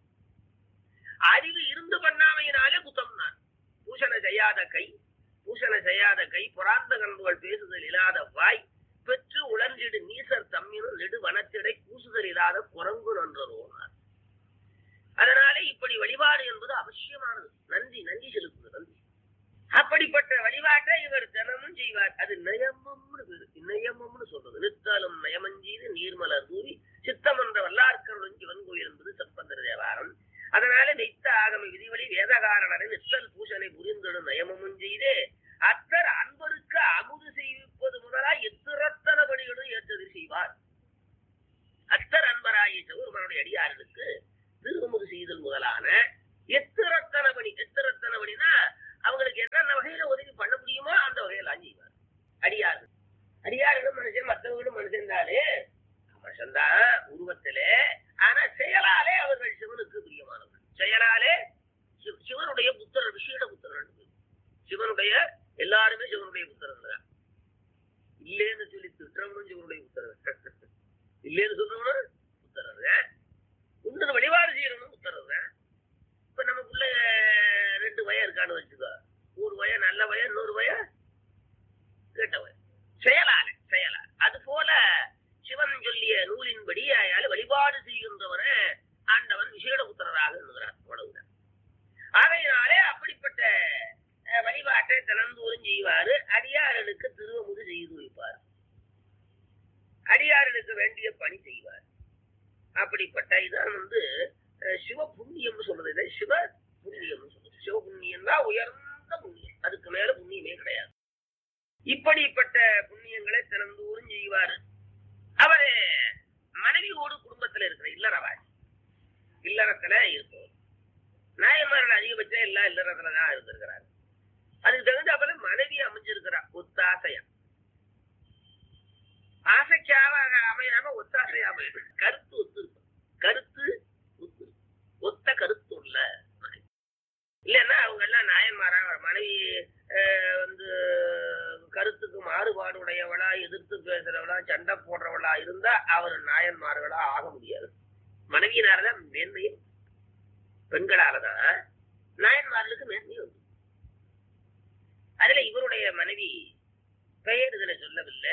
அறிவு இருந்து பண்ணாமையினாலே குத்தம் தான் பூஷணை செய்யாத கை பூஷணை செய்யாத கை புறாந்த கண்புகள் பேசுதல் இல்லாத வாய் பெற்று உழன்றிடு நீசர் தம்மினும் நெடு வனத்திடை கூசுதல் இல்லாத குரங்கு நன்றரோனார் அதனாலே இப்படி வழிபாடு என்பது அவசியமானது நன்றி நன்றி செலுத்துது நன்றி அப்படிப்பட்ட வழிபாட்டை இவர் தினமும் செய்வார் அது நயமம்னு பேரு நயமம்னு சொல்றது நித்தாலும் நயமஞ்சீது நீர்மலர் தூவி சித்தம் என்ற வல்லார்க்கருடன் சிவன் கோயில் என்பது சம்பந்தர் தேவாரம் அதனால நித்த ஆகம விதிவழி வேதகாரணரை நித்தல் பூசனை புரிந்தடும் நயமமும் செய்து அத்தர் அன்பருக்கு அமுது செய்விப்பது முதலா எத்திரத்தன பணிகளும் ஏற்றது செய்வார் அத்தர் அன்பராய சிவருமனுடைய அடியார்களுக்கு திருமுது செய்தல் முதலான எத்திரத்தன பணி எத்திரத்தன பணினா அவங்களுக்கு என்னென்ன வகையில உதவி பண்ண முடியுமோ அந்த வகையில செய்வார் அடியார்கள் அடியார்களும் மனுஷன் மற்றவர்களும் மனுஷன் மனுஷன்தானே மனுஷன்தான் உருவத்திலே ஆனா செயலாலே அவர்கள் சிவனுக்கு பிரியமானவர்கள் செயலாலே சிவ- சிவனுடைய புத்திரர் விஷீட புத்திரர்கள் சிவனுடைய எல்லாருமே சிவனுடைய புத்திரர்கள் தான் இல்லேன்னு சொல்லி திட்டுறவனும் சிவனுடைய புத்திரர் இல்லேன்னு சொல்றவனும் புத்திரர் உண்டு வழிபாடு செய்யறவனும் புத்திரர் தான் இப்ப நமக்குள்ள ரெண்டு வயம் இருக்கான்னு வச்சுக்கோ ஒரு வயம் நல்ல வயம் இன்னொரு வயம் கேட்ட வயம் செயலால செயலால அது போல சிவன் சொல்லிய நூலின்படி அயால் வழிபாடு செய்கின்றவனை ஆண்டவன் விசேட புத்திரராக எண்ணுகிறார் அவ்வளவுதான் ஆகையினாலே அப்படிப்பட்ட அஹ், வழிபாட்டை தினந்தோறும் செய்வாரு அடியார்களுக்கு திருவமுது செய்து வைப்பார் அடியார்களுக்கு வேண்டிய பணி செய்வார் அப்படிப்பட்ட இதான் வந்து அஹ், சிவ புண்ணியம் சொல்றது இல்லை சிவ புண்ணியம் சொல்றது சிவ புண்ணியம் தான் உயர்ந்த புண்ணியம் அதுக்கு மேல புண்ணியமே கிடையாது இப்படிப்பட்ட புண்ணியங்களை தினந்தோறும் செய்வாரு அவரு மனைவியோடு குடும்பத்துல இருக்கிற இல்லறவாசி இல்லறத்துல இருப்பவர் நாயன்மார்கள் அதிகபட்சம் எல்லா இல்லறத்துல தான் இருந்திருக்கிறார் அதுக்கு தகுந்தாப்புல மனைவி அமைஞ்சிருக்கிறா ஒத்தாசையா ஆசைக்காக அமையாம ஒத்தாசையா அமையும் கருத்து ஒத்து இருக்கும் கருத்து ஒத்து இருக்கும். ஒத்த கருத்து உள்ள மனைவி இல்லைன்னா அவங்க எல்லாம் நாயன்மாரா மனைவி அஹ், வந்து கருத்துக்கு மாறுபாடு உடையவளா எதிர்த்து பேசுறவளா சண்டை போடுறவளா இருந்தா அவர் நாயன்மார்களா ஆக முடியாது மனைவியினாலதான் மேன்மையும் பெண்களாலதான் நாயன்மார்களுக்கு மேன்மையும் உண்டு. அதுல இவருடைய மனைவி பெயர் இதுல சொல்லவில்லை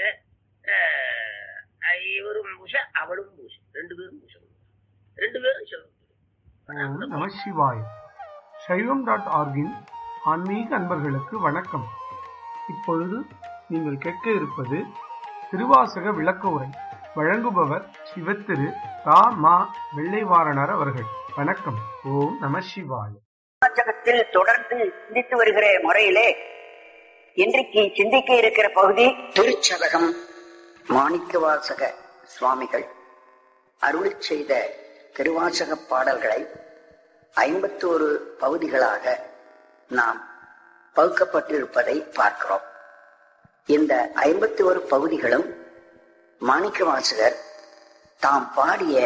அஹ், இவரும் பூஷ அவளும் பூஷ ரெண்டு பேரும் பூஷம் ரெண்டு பேரும் சிவம் ஓம் நம சிவாய் சைவம் டாட் ஆர்கின் ஆன்மீக அன்பர்களுக்கு வணக்கம் இப்பொழுது நீங்கள் கேட்க இருப்பது திருவாசக விளக்க உரை வழங்குபவர் சிவத்திரு ரா மா வெள்ளைவாரணர் அவர்கள் வணக்கம் ஓம் நம சிவாய் வாசகத்தில் தொடர்ந்து சிந்தித்து வருகிற முறையிலே இன்றைக்கு சிந்திக்க இருக்கிற பகுதி திருச்சதகம் மாணிக்கவாசக சுவாமிகள் அருள் செய்த திருவாசக பாடல்களை ஐம்பத்தோரு பகுதிகளாக நாம் பகுக்கப்பட்டிருப்பதை பார்க்கிறோம் இந்த ஐம்பத்தி ஒரு பகுதிகளும் மாணிக்கவாசகர் தாம் பாடிய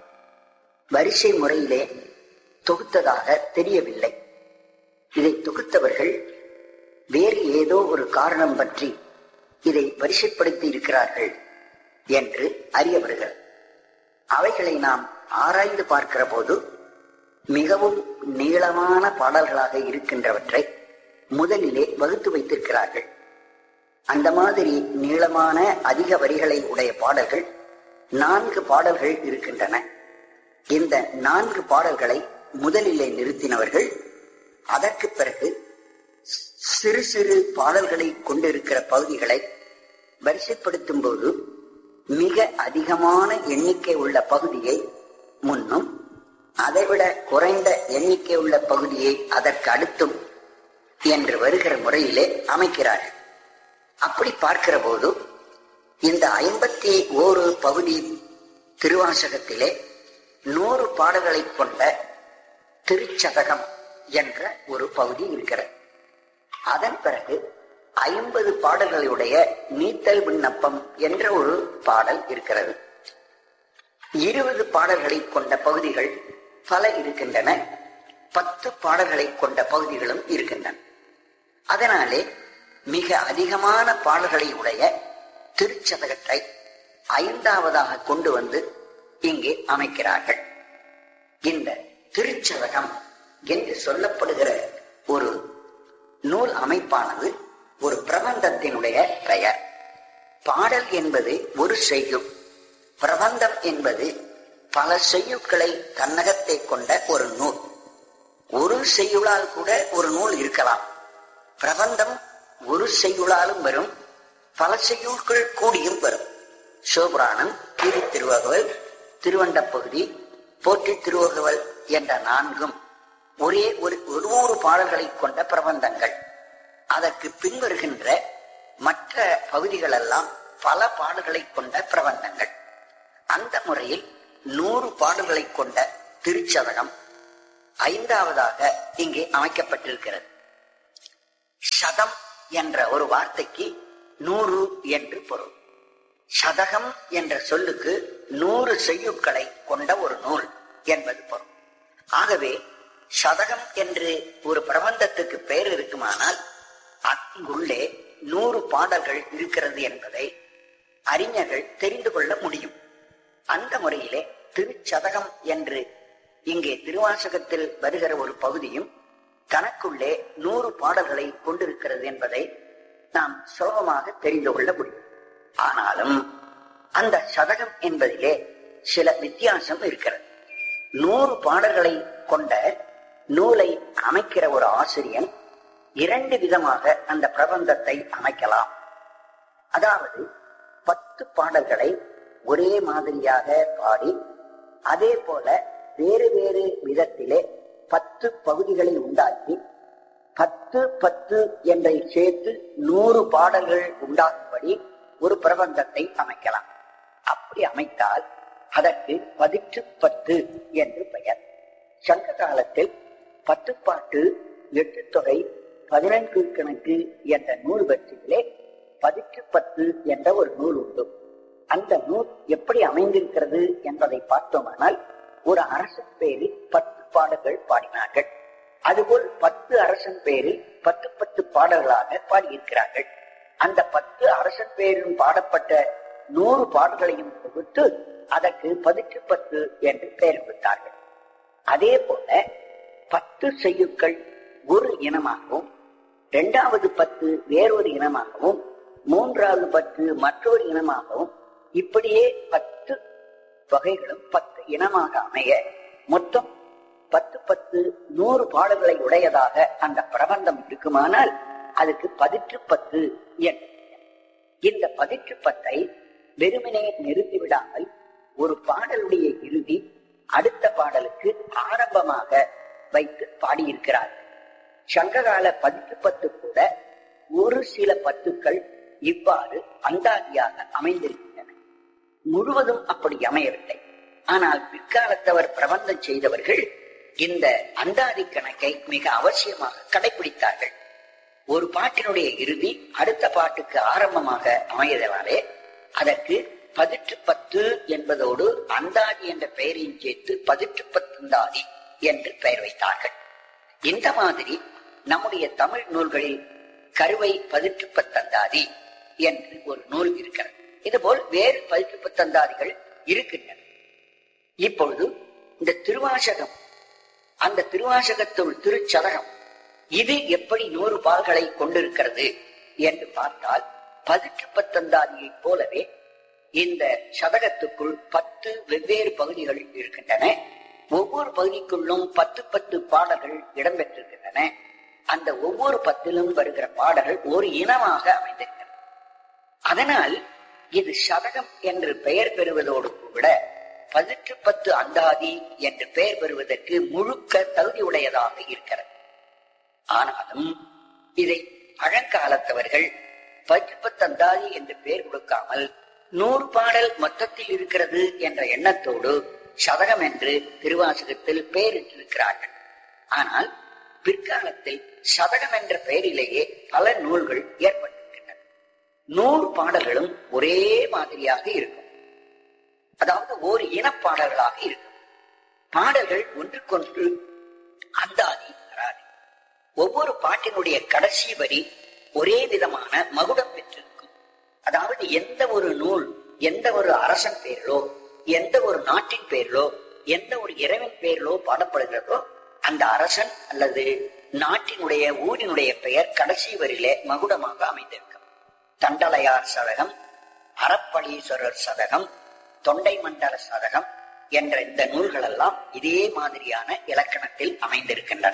வரிசை முறையிலே தொகுத்ததாக தெரியவில்லை இதை தொகுத்தவர்கள் வேறு ஏதோ ஒரு காரணம் பற்றி இதை வரிசைப்படுத்தி இருக்கிறார்கள் என்று அறிய வருகிறது அவைகளை நாம் ஆராய்ந்து பார்க்கிற போது மிகவும் நீளமான பாடல்களாக இருக்கின்றவற்றை முதலிலே வகுத்து வைத்திருக்கிறார்கள் அந்த மாதிரி நீளமான அதிக வரிகளை உடைய பாடல்கள் நான்கு பாடல்கள் இருக்கின்றன இந்த நான்கு பாடல்களை முதலிலே நிறுத்தினவர்கள் அதற்கு பிறகு சிறு சிறு பாடல்களை கொண்டிருக்கிற பகுதிகளை வரிசைப்படுத்தும் போது மிக அதிகமான எண்ணிக்கை உள்ள பகுதியை முன்னும் அதைவிட குறைந்த எண்ணிக்கை உள்ள பகுதியை அதற்கு அடுத்தும் என்று வருகிற முறையிலே அமைக்கிறார்கள் அப்படி பார்க்கிற போது இந்த ஐம்பத்தி ஓரு பகுதி திருவாசகத்திலே நூறு பாடல்களை கொண்ட திருச்சதகம் என்ற ஒரு பகுதி இருக்கிறது அதன் பிறகு ஐம்பது பாடல்களுடைய நீத்தல் விண்ணப்பம் என்ற ஒரு பாடல் இருக்கிறது இருபது பாடல்களை கொண்ட பகுதிகள் பல இருக்கின்றன பத்து பாடல்களை கொண்ட பகுதிகளும் இருக்கின்றன அதனாலே மிக அதிகமான பாடல்களை உடைய திருச்சதகத்தை ஐந்தாவதாக கொண்டு வந்து இங்கே அமைக்கிறார்கள் இந்த திருச்சதகம் என்று சொல்லப்படுகிற ஒரு நூல் அமைப்பானது ஒரு பிரபந்தத்தினுடைய பெயர் பாடல் என்பது ஒரு செய்யுள் பிரபந்தம் என்பது பல செய்யுட்களை தன்னகத்தை கொண்ட ஒரு நூல் ஒரு செய்யுளால் கூட ஒரு நூல் இருக்கலாம் பிரபந்தம் ஒரு செய்யுளாலும் வரும் பல செய்யுட்கள் கூடியும் வரும் சிவபுராணம் கீரி திருவகவல் திருவண்டப்பகுதி போற்றி திருவகவல் என்ற நான்கும் ஒரே ஒரு ஒரு நூறு பாடல்களை கொண்ட பிரபந்தங்கள் அதற்கு பின்வருகின்ற மற்ற பகுதிகளெல்லாம் பல பாடல்களை கொண்ட பிரபந்தங்கள் அந்த முறையில் நூறு பாடல்களை கொண்ட திருச்சதகம் ஐந்தாவதாக இங்கே அமைக்கப்பட்டிருக்கிறது சதம் என்ற ஒரு வார்த்தைக்கு நூறு என்று பொருள் சதகம் என்ற சொல்லுக்கு நூறு செய்யுட்களை கொண்ட ஒரு நூல் என்பது பொருள் ஆகவே சதகம் என்று ஒரு பிரபந்தத்துக்கு பெயர் இருக்குமானால் அங்குள்ளே நூறு பாடல்கள் இருக்கிறது என்பதை அறிஞர்கள் தெரிந்து கொள்ள முடியும் அந்த முறையிலே திருச்சதகம் என்று இங்கே திருவாசகத்தில் வருகிற ஒரு பகுதியும் தனக்குள்ளே நூறு பாடல்களை கொண்டிருக்கிறது என்பதை நாம் சுலபமாக தெரிந்து கொள்ள முடியும் ஆனாலும் அந்த சதகம் என்பதிலே சில வித்தியாசம் இருக்கிறது நூறு பாடல்களை கொண்ட நூலை அமைக்கிற ஒரு ஆசிரியன் இரண்டு விதமாக அந்த பிரபந்தத்தை அமைக்கலாம் அதாவது பத்து பாடல்களை ஒரே மாதிரியாக பாடி அதே போல வேறு வேறு விதத்திலே பத்து பகுதிகளை உண்டாக்கி பத்து பத்து என்றை சேர்த்து நூறு பாடல்கள் உண்டாக்கும்படி ஒரு பிரபந்தத்தை அமைக்கலாம் அப்படி அமைத்தால் அதற்கு பதிற்று பத்து என்று பெயர் சங்க காலத்தில் பத்துப்பாட்டு எட்டு தொகை பதினெண்டு கணக்கு என்ற நூல் வரிசையிலே பதிற்று பத்து என்ற ஒரு நூல் உண்டு அந்த நூல் எப்படி அமைந்திருக்கிறது என்பதை பார்த்தோமானால் ஒரு அரசன் பேரில் பத்து பாடல்கள் பாடினார்கள் அதுபோல் பத்து அரசன் பேரில் பத்து பத்து பாடல்களாக பாடியிருக்கிறார்கள் அந்த பத்து அரசன் பேரிலும் பாடப்பட்ட நூறு பாடல்களையும் தொகுத்து அதற்கு பதிற்று பத்து என்று பெயர் கொடுத்தார்கள் அதே போல பத்து செய்யுட்கள் ஒரு இனமாகவும் இரண்டாவது பத்து வேறொரு இனமாகவும் மூன்றாவது பத்து மற்றொரு இனமாகவும் இப்படியே பத்து வகைகளும் பத்து இனமாக அமைய மொத்தம் பத்து பத்து நூறு பாடல்களை உடையதாக அந்த பிரபந்தம் இருக்குமானால் அதுக்கு பதிற்று பத்து என்று பெயர். இந்த பதிற்று பத்தை வெறுமனே நிறுத்தி விடாமல் ஒரு பாடலுடைய இறுதி அடுத்த பாடலுக்கு ஆரம்பமாக வைத்து பாடியிருக்கிறார் சங்ககால பதிற்று பத்து கூட ஒரு சில பத்துக்கள் இவ்வாறு அந்தாதியாக அமைந்திருக்கின்றன முழுவதும் அப்படி அமையவில்லை ஆனால் பிற்காலத்தவர் பிரபந்தம் செய்தவர்கள் இந்த அந்தாதி கணக்கை மிக அவசியமாக கடைபிடித்தார்கள் ஒரு பாட்டினுடைய இறுதி அடுத்த பாட்டுக்கு ஆரம்பமாக அமையதனாலே அதற்கு பதிற்று பத்து என்பதோடு அந்தாதி என்ற பெயரையும் சேர்த்து பதிற்று பத்துந்தாதி என்று பெயர் வைத்தார்கள் இந்த மாதிரி நம்முடைய தமிழ் நூல்களில் கருவை பதிற்று பத்தந்தாதி என்று ஒரு நூல் இருக்கிறது இதுபோல் வேறு பதிற்று பத்தந்தாதிகள் இருக்கின்றன இப்பொழுது இந்த திருவாசகம் அந்த திருவாசகத்துள் திருச்சதகம் இது எப்படி நூறு பால்களை கொண்டிருக்கிறது என்று பார்த்தால் பதிற்று பத்தந்தாதியைப் போலவே இந்த சதகத்துக்குள் பத்து வெவ்வேறு பகுதிகள் இருக்கின்றன ஒவ்வொரு பகுதிக்குள்ளும் பத்து பத்து பாடல்கள் இடம்பெற்றிருக்கின்றன அந்த ஒவ்வொரு பத்திலும் வருகிற பாடல்கள் ஒரு இனமாக அமைந்திருக்கிறது அதனால் இது சதகம் என்று பெயர் பெறுவதோடு கூட பதிற்று பத்து அந்தாதி என்று பெயர் பெறுவதற்கு முழுக்க தகுதியுடையதாக இருக்கிறது ஆனாலும் இதை பழங்காலத்தவர்கள் பதிற்று பத்து அந்தாதி என்று பெயர் கொடுக்காமல் நூறு பாடல் மொத்தத்தில் இருக்கிறது என்ற எண்ணத்தோடு சதகம் என்று திருவாசகத்தில் பெயரிட்டிருக்கிறார்கள் ஆனால் பிற்காலத்தில் சதகம் என்ற பெயரிலேயே பல நூல்கள் ஏற்பட்டிருக்கின்றன நூறு பாடல்களும் ஒரே மாதிரியாக இருக்கும் அதாவது ஓர் இனப்பாடல்களாக இருக்கும் பாடல்கள் ஒன்றுக்கொன்று அந்தாதி வராது ஒவ்வொரு பாட்டினுடைய கடைசி வரி ஒரே விதமான மகுடம் பெற்றிருக்கும் அதாவது எந்த ஒரு நூல் எந்த ஒரு அரசன் பேரிலோ எந்த ஒரு நாட்டின் பேரிலோ எந்த ஒரு இறைவன் பேரிலோ பாடப்படுகிறதோ அந்த அரசன் அல்லது நாட்டினுடைய ஊரினுடைய பெயர் கடைசி வரியிலே மகுடமாக அமைந்திருக்கும் தண்டலையார் சதகம் அறப்பளீஸ்வரர் சதகம் தொண்டை மண்டல சதகம் என்ற இந்த நூல்கள் எல்லாம் இதே மாதிரியான இலக்கணத்தில் அமைந்திருக்கின்றன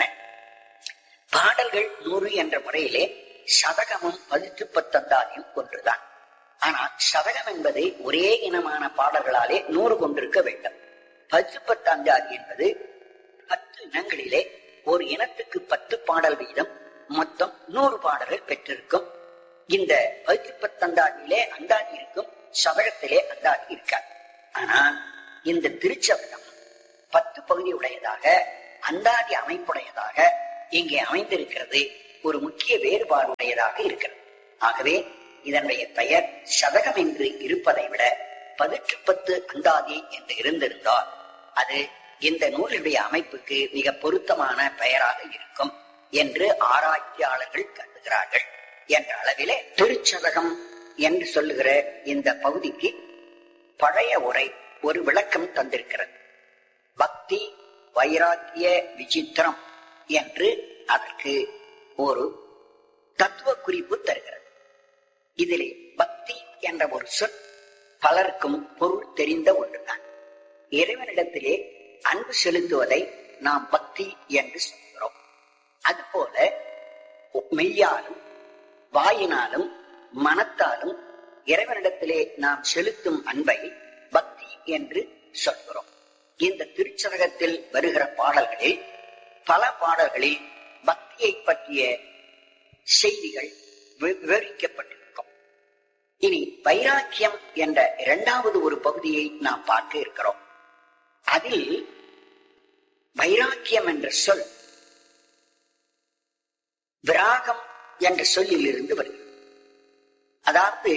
பாடல்கள் நூறு என்ற முறையிலே சதகமும் பதிற்று பத்தந்தாதியும் ஒன்றுதான் ஆனால் சதகம் என்பது ஒரே இனமான பாடல்களாலே நூறு கொண்டிருக்க வேண்டும் பதிற்று பத்தந்தாதி என்பது பத்து இனங்களிலே ஒரு இனத்துக்கு பத்து பாடல் வீதம் மொத்தம் நூறு பாடல்கள் பெற்றிருக்கும் இந்த பதிற்று பத்தந்தாதியிலே அந்தாதி இருக்கும் சதகத்திலே அந்தாதி இருக்காது ஆனா இந்த திருச்சபதம் பத்து பகுதி உடையதாக அந்தாதி அமைப்புடையதாக இங்கே அமைந்திருக்கிறது ஒரு முக்கிய வேறுபாடு உடையதாக இருக்கிறது ஆகவே இதனுடைய பெயர் சதகம் என்று இருப்பதை விட பதிற்று பத்து அந்தாதி என்று இருந்திருந்தால் அது இந்த நூலுடைய அமைப்புக்கு மிக பொருத்தமான பெயராக இருக்கும் என்று ஆராய்ச்சியாளர்கள் கருதுகிறார்கள் என்ற அளவிலே திருச்சதகம் என்று சொல்லுகிற இந்த பகுதிக்கு பழைய உரை ஒரு விளக்கம் தந்திருக்கிறது பக்தி வைராக்கிய விசித்திரம் என்று அதற்கு ஒரு தத்துவ குறிப்பு தருகிறது இதிலே பக்தி என்ற ஒரு சொல் பலருக்கும் பொருள் தெரிந்த ஒன்றுதான் இறைவனிடத்திலே அன்பு செலுத்துவதை நாம் பக்தி என்று சொல்கிறோம் அதுபோல மெய்யாலும் வாயினாலும் மனத்தாலும் இறைவனிடத்திலே நாம் செலுத்தும் அன்பை பக்தி என்று சொல்கிறோம் இந்த திருச்சதகத்தில் வருகிற பாடல்களில் பல பாடல்களில் பக்தியை பற்றிய செய்திகள் வி- விவரிக்கப்பட்டிருக்கும் இனி வைராக்கியம் என்ற இரண்டாவது ஒரு பகுதியை நாம் பார்க்க இருக்கிறோம் அதில் வைராக்கியம் என்ற சொல் விராகம் என்ற சொல்லில் இருந்து வருகிறது அதாவது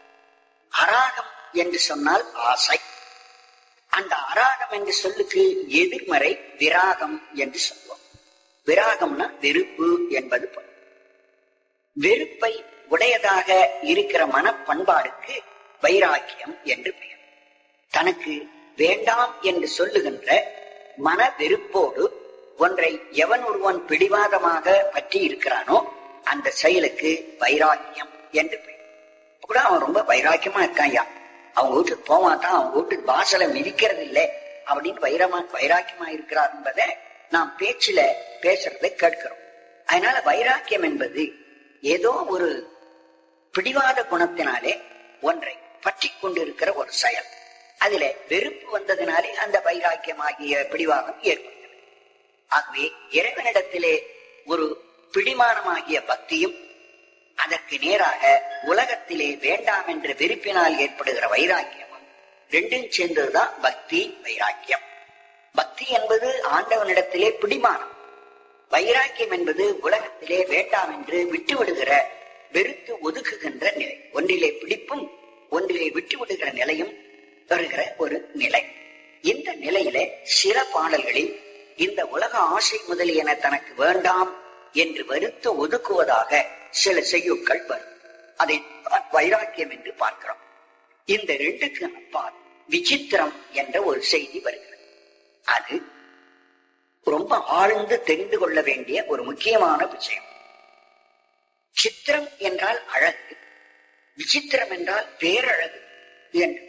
அராகம் என்று சொன்னால் ஆசை அந்த அராகம் என்ற சொல்லுக்கு எதிர்மறை விராகம் என்று சொல்லுவோம் விராகம்னா வெறுப்பு என்பது பொருள் வெறுப்பை உடையதாக இருக்கிற மனப்பண்பாடுக்கு வைராக்கியம் என்று பெயர் தனக்கு வேண்டாம் என்று சொல்லுகின்ற மன வெறுப்போடு ஒன்றை எவன் ஒருவன் பிடிவாதமாக பற்றி இருக்கிறானோ அந்த செயலுக்கு வைராக்கியம் என்று பெயர் இப்ப கூட அவன் ரொம்ப வைராக்கியமா இருக்கான்யா அவங்க வீட்டுக்கு போவாதான் அவங்க வீட்டுக்கு வாசலை மிதிக்கிறது இல்லை அப்படின்னு வைரமா வைராக்கியமா இருக்கிறார் என்பதை நாம் பேச்சுல பேசுறதை கேட்கிறோம் அதனால வைராக்கியம் என்பது ஏதோ ஒரு பிடிவாத குணத்தினாலே ஒன்றை பற்றி கொண்டிருக்கிற ஒரு செயல் அதில வெறுப்பு வந்ததினாலே அந்த வைராக்கியமாகிய பிடிவாதம் ஏற்பட்டது ஆகவே இறைவனிடத்திலே ஒரு பிடிமானமாகிய பக்தியும் அதற்கு நேராக உலகத்திலே வேண்டாம் என்ற வெறுப்பினால் ஏற்படுகிற வைராக்கியமும் ரெண்டும் சேர்ந்ததுதான் பக்தி வைராக்கியம் பக்தி என்பது ஆண்டவனிடத்திலே பிடிமானம் வைராக்கியம் என்பது உலகத்திலே வேண்டாம் என்று விட்டு விடுகிற வெறுத்து ஒதுக்குகின்ற நிலை ஒன்றிலே பிடிப்பும் ஒன்றிலே விட்டு விடுகிற நிலையும் வருகிற ஒரு நிலை இந்த நிலையிலே சில பாடல்களில் இந்த உலக ஆசை முதலியன தனக்கு வேண்டாம் என்று வெறுத்து ஒதுக்குவதாக சில செய்யுட்கள் வரும் அதை தான் வைராக்கியம் என்று பார்க்கிறோம் இந்த ரெண்டுக்கு அப்பால் விசித்திரம் என்ற ஒரு செய்தி வருகிறது அது ரொம்ப ஆழ்ந்து தெரிந்து கொள்ள வேண்டிய ஒரு முக்கியமான விஷயம் சித்திரம் என்றால் அழகு விசித்திரம் என்றால் பேரழகு என்று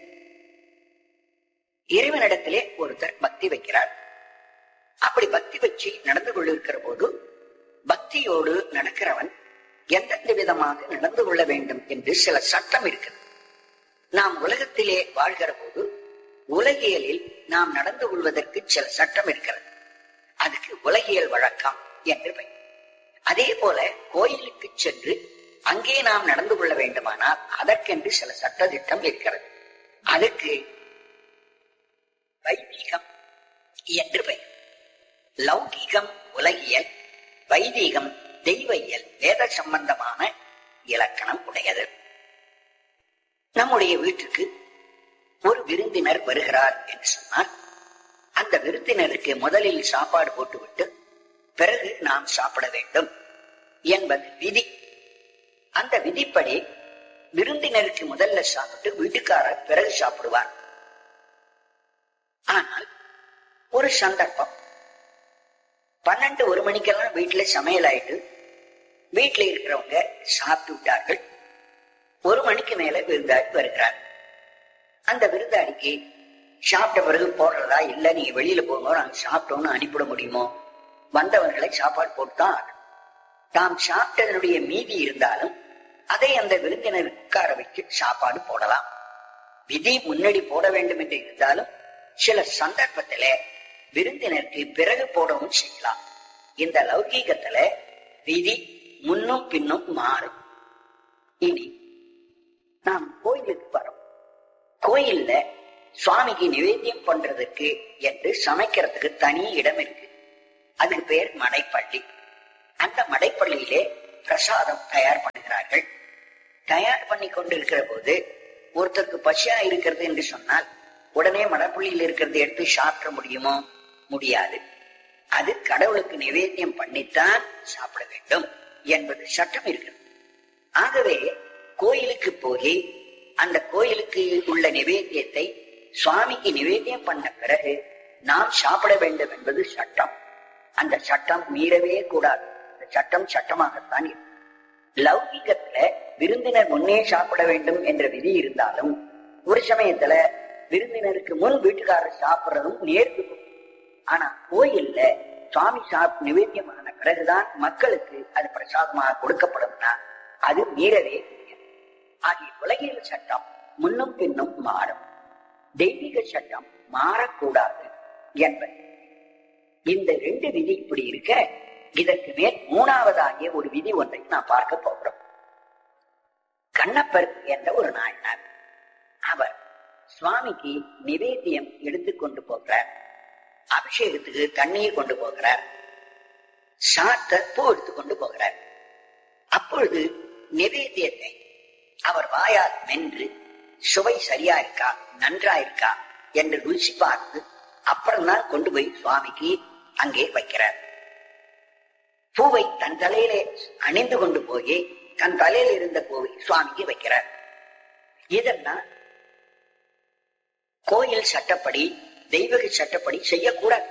இறைவனிடத்திலே ஒருத்தர் பக்தி வைக்கிறார் அப்படி பக்தி வச்சு நடந்து கொண்டிருக்கிற போது பக்தியோடு நடக்கிறவன் எந்தெந்த விதமாக நடந்து கொள்ள வேண்டும் என்று சில சட்டம் இருக்குது நாம் உலகத்திலே வாழ்கிற போது உலகியலில் நாம் நடந்து கொள்வதற்கு சில சட்டம் இருக்கிறது அதுக்கு உலகியல் வழக்கம் என்று பெயர் அதே போல கோயிலுக்கு சென்று அங்கே நாம் நடந்து கொள்ள வேண்டுமானால் அதற்கென்று சில சட்ட திட்டம் இருக்கிறது அதுக்கு வைதிகம் என்று பெயர் லௌகிகம் உலகியல் வைதிகம் தெய்வயியல் வேத சம்பந்தமான இலக்கணம் உடையது நம்முடைய வீட்டுக்கு ஒரு விருந்தினர் வருகிறார் என்று சொன்னால் அந்த விருந்தினருக்கு முதலில் சாப்பாடு போட்டுவிட்டு பிறகு நாம் சாப்பிட வேண்டும் என்பது விதி அந்த விதிப்படி விருந்தினருக்கு முதல்ல சாப்பிட்டு வீட்டுக்காரர் பிறகு சாப்பிடுவார் ஆனால் ஒரு சந்தர்ப்பம் பன்னெண்டு ஒரு மணிக்கெல்லாம் வீட்டுல சமையல் ஆயிட்டு வீட்டுல இருக்கிறவங்க சாப்பிட்டு விட்டார்கள் ஒரு மணிக்கு மேல விருந்தாளி வருகிறார் அந்த விருந்தாளிக்கு சாப்பிட்ட பிறகு போடுறதா இல்ல நீங்க வெளியில போங்க நாங்க சாப்பிட்டோம்னு அனுப்பிட முடியுமோ வந்தவர்களை சாப்பாடு போட்டுதான் ஆகணும். தாம் சாப்பிட்டதனுடைய மீதி இருந்தாலும் அதை அந்த விருந்தினர் உட்கார வச்சு சாப்பாடு போடலாம் விதி முன்னாடி போட வேண்டும் என்று இருந்தாலும் சில சந்தர்ப்பத்துல விருந்தினருக்கு பிறகு போடவும் செய்யலாம் இந்த லௌகீகத்துல விதி முன்னும் பின்னும் மாறும் இனி நாம் கோயிலுக்கு வரோம் கோயில்ல சுவாமிக்கு நிவேத்தியம் பண்றதுக்கு என்று சமைக்கிறதுக்கு தனி இடம் இருக்கு அதுக்கு பேர் மடைப்பள்ளி அந்த மடைப்பள்ளியிலே பிரசாதம் தயார் பண்ணுகிறார்கள் தயார் பண்ணி கொண்டிருக்கிற போது ஒருத்தருக்கு பசியா இருக்கிறது என்று சொன்னால் உடனே மடப்புள்ளியில் இருக்கிறது எடுத்து சாப்பிட முடியுமோ முடியாது அது கடவுளுக்கு நிவேத்தியம் பண்ணித்தான் சாப்பிட வேண்டும் என்பது சட்டம் இருக்கிறது ஆகவே கோயிலுக்கு போய் அந்த கோயிலுக்கு உள்ள நிவேத்தியத்தை சுவாமிக்கு நிவேத்தியம் பண்ண பிறகு நாம் சாப்பிட வேண்டும் என்பது சட்டம் அந்த சட்டம் மீறவே கூடாது அந்த சட்டம் சட்டமாகத்தான் இருக்கும் லௌகிகத்துல விருந்தினர் முன்னே சாப்பிட வேண்டும் என்ற விதி இருந்தாலும் ஒரு சமயத்துல விருந்தினருக்கு முன் வீட்டுக்காரர் சாப்பிடுறதும் நேர்ந்து போகும். ஆனா கோயில்ல சுவாமி சாப் நிவேத்தியமான பிறகுதான் மக்களுக்கு அது பிரசாதமாக கொடுக்கப்படும்னா அது மீறவே முடியாது ஆகிய உலகியல் சட்டம் முன்னும் பின்னும் மாறும் தெய்வீக சட்டம் மாறக்கூடாது என்பது இந்த ரெண்டு விதி இப்படி இருக்க இதற்கு மேல் மூணாவதாகிய ஒரு விதி ஒன்றை நான் பார்க்க போகிறோம் கண்ணப்பர் என்ற ஒரு நாயனார் அவர் சுவாமிக்கு நிவேத்தியம் எடுத்துக்கொண்டு போகிறார் அபிஷேகத்துக்கு தண்ணீர் கொண்டு போகிறார் சாத்த பூ எடுத்துக்கொண்டு போகிறார் அப்பொழுது நிவேத்தியத்தை அவர் வாயால் மென்று சுவை சரியா இருக்கா நன்றா இருக்கா என்று ருசி பார்த்து அப்புறம்தான் கொண்டு போய் சுவாமிக்கு அங்கே வைக்கிறார் பூவை தன் தலையிலே அணிந்து கொண்டு போய் தன் தலையில இருந்த பூவை சுவாமிக்கு வைக்கிறார் இதெல்லாம் கோயில் சட்டப்படி தெய்வீக சட்டப்படி செய்யக்கூடாது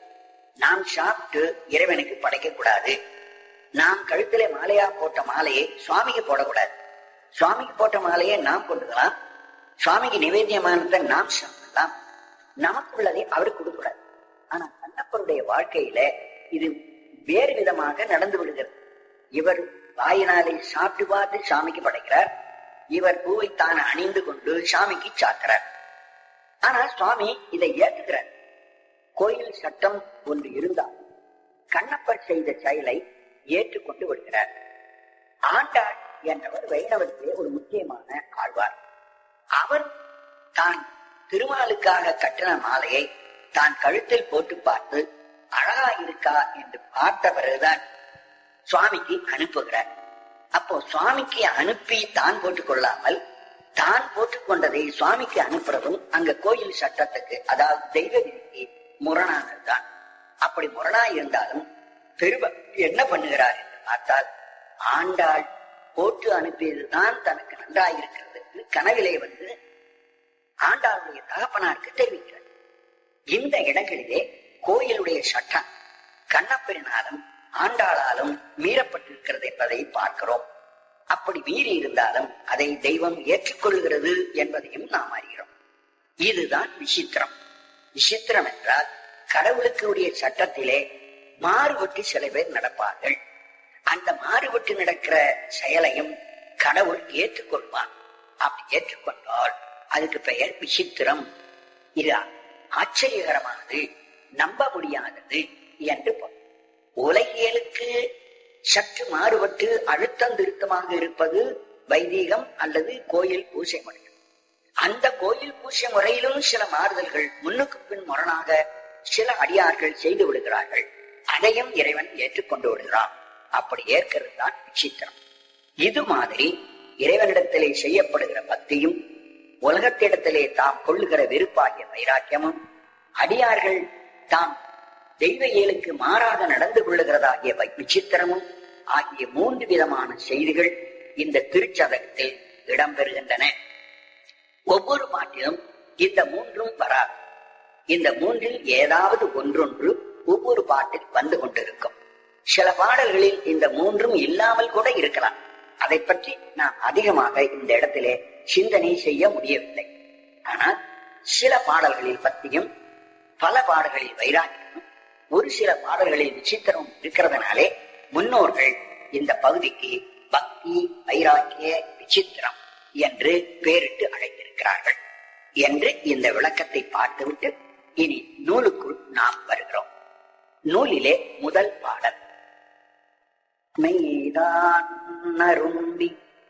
நாம் சாப்பிட்டு இறைவனுக்கு படைக்க கூடாது நாம் கழுத்திலே மாலையா போட்ட மாலையை சுவாமிக்கு போடக்கூடாது சுவாமிக்கு போட்ட மாலையை நாம் கொண்டுக்கலாம் சுவாமிக்கு நிவேத்தியமானதை நாம் சாப்பிடலாம் நமக்குள்ளதை அவருக்கு கொடுக்கூடாது ஆனா கண்ணப்பருடைய வாழ்க்கையில இது வேறு விதமாக நடந்து விடுகிறது இவர் வாயினாலே சாப்பிட்டு பார்த்து சாமிக்கு படைக்கிறார் இவர் பூவை தான் அணிந்து கொண்டு சாமிக்கு சாக்கிறார் ஆனா சுவாமி இதை ஏற்றுக்கிறார் கோயில் சட்டம் ஒன்று இருந்தால் கண்ணப்பர் செய்த செயலை ஏற்றுக்கொண்டு விடுகிறார் ஆண்டாள் என்றவர் வைணவத்திலே ஒரு முக்கியமான ஆழ்வார் அவர் தான் திருமாலுக்காக கட்டின மாலையை தான் கழுத்தில் போட்டு பார்த்து அழகா இருக்கா என்று பார்த்த பிறகுதான் சுவாமிக்கு அனுப்புகிறார் அப்போ சுவாமிக்கு அனுப்பி தான் போட்டுக் கொள்ளாமல் தான் போட்டுக்கொண்டதை சுவாமிக்கு அனுப்புறதும் அங்க கோயில் சட்டத்துக்கு அதாவது தெய்வ விதிக்கு முரணானதுதான் அப்படி முரணா இருந்தாலும் பெருவ என்ன பண்ணுகிறார் என்று பார்த்தால் ஆண்டாள் போட்டு அனுப்பியதுதான் தனக்கு நன்றாயிருக்கிறது என்று கனவிலே வந்து ஆண்டாளுடைய தகப்பனாருக்கு தெரிவிக்கிறார் இந்த இடங்களிலே கோயிலுடைய சட்டம் கண்ணப்பெருனாலும் ஆண்டாளாலும் மீறப்பட்டிருக்கிறது என்பதை பார்க்கிறோம் அப்படி மீறி இருந்தாலும் அதை தெய்வம் ஏற்றுக்கொள்கிறது என்பதையும் நாம் அறிகிறோம் இதுதான் விசித்திரம் விசித்திரம் என்றால் கடவுளுக்கு உரிய சட்டத்திலே மாறுபட்டு சில பேர் நடப்பார்கள் அந்த மாறுபட்டு நடக்கிற செயலையும் கடவுள் ஏற்றுக்கொள்வான் அப்படி ஏற்றுக்கொண்டால் அதுக்கு பெயர் விசித்திரம் இது ஆச்சரியகரமானது நம்ப முடியாதது என்று பொருள். உலகியலுக்கு சற்று மாறுபட்டு அழுத்தம் திருத்தமாக இருப்பது வைதீகம் அல்லது கோயில் பூசை முறை அந்த கோயில் பூசை முறையிலும் சில மாறுதல்கள் முன்னுக்கு பின் முரணாக சில அடியார்கள் செய்து விடுகிறார்கள் அதையும் இறைவன் ஏற்றுக்கொண்டு விடுகிறான் அப்படி ஏற்கிறது தான் விசித்திரம் இது மாதிரி இறைவனிடத்திலே செய்யப்படுகிற பக்தியும் உலகத்திடத்திலே தாம் கொள்ளுகிற விருப்பாகிய வைராக்கியமும் அடியார்கள் தாம் தெய்வ இயலுக்கு மாறாக நடந்து கொள்ளுகிறதாகிய வை- விசித்திரமும் ஆகிய மூன்று விதமான செய்திகள் இந்த திருச்சதகத்தில் இடம்பெறுகின்றன ஒவ்வொரு பாட்டிலும் இந்த மூன்றும் வராது இந்த மூன்றில் ஏதாவது ஒன்றொன்று ஒவ்வொரு பாட்டில் வந்து கொண்டிருக்கும் சில பாடல்களில் இந்த மூன்றும் இல்லாமல் கூட இருக்கலாம் அதை பற்றி நாம் அதிகமாக இந்த இடத்திலே சிந்தனை செய்ய முடியவில்லை ஆனால் சில பாடல்களில் பத்தியும் பல பாடல்களில் வைராக்கியமும் ஒரு சில பாடல்களில் விசித்திரம் இருக்கிறதுனாலே முன்னோர்கள் இந்த பகுதிக்கு பக்தி வைராக்கிய விசித்திரம் என்று பெயரிட்டு அழைத்திருக்கிறார்கள் என்று இந்த விளக்கத்தை பார்த்துவிட்டு இனி நூலுக்குள் நாம் வருகிறோம் நூலிலே முதல் பாடல் மெய்தான் அரும்பி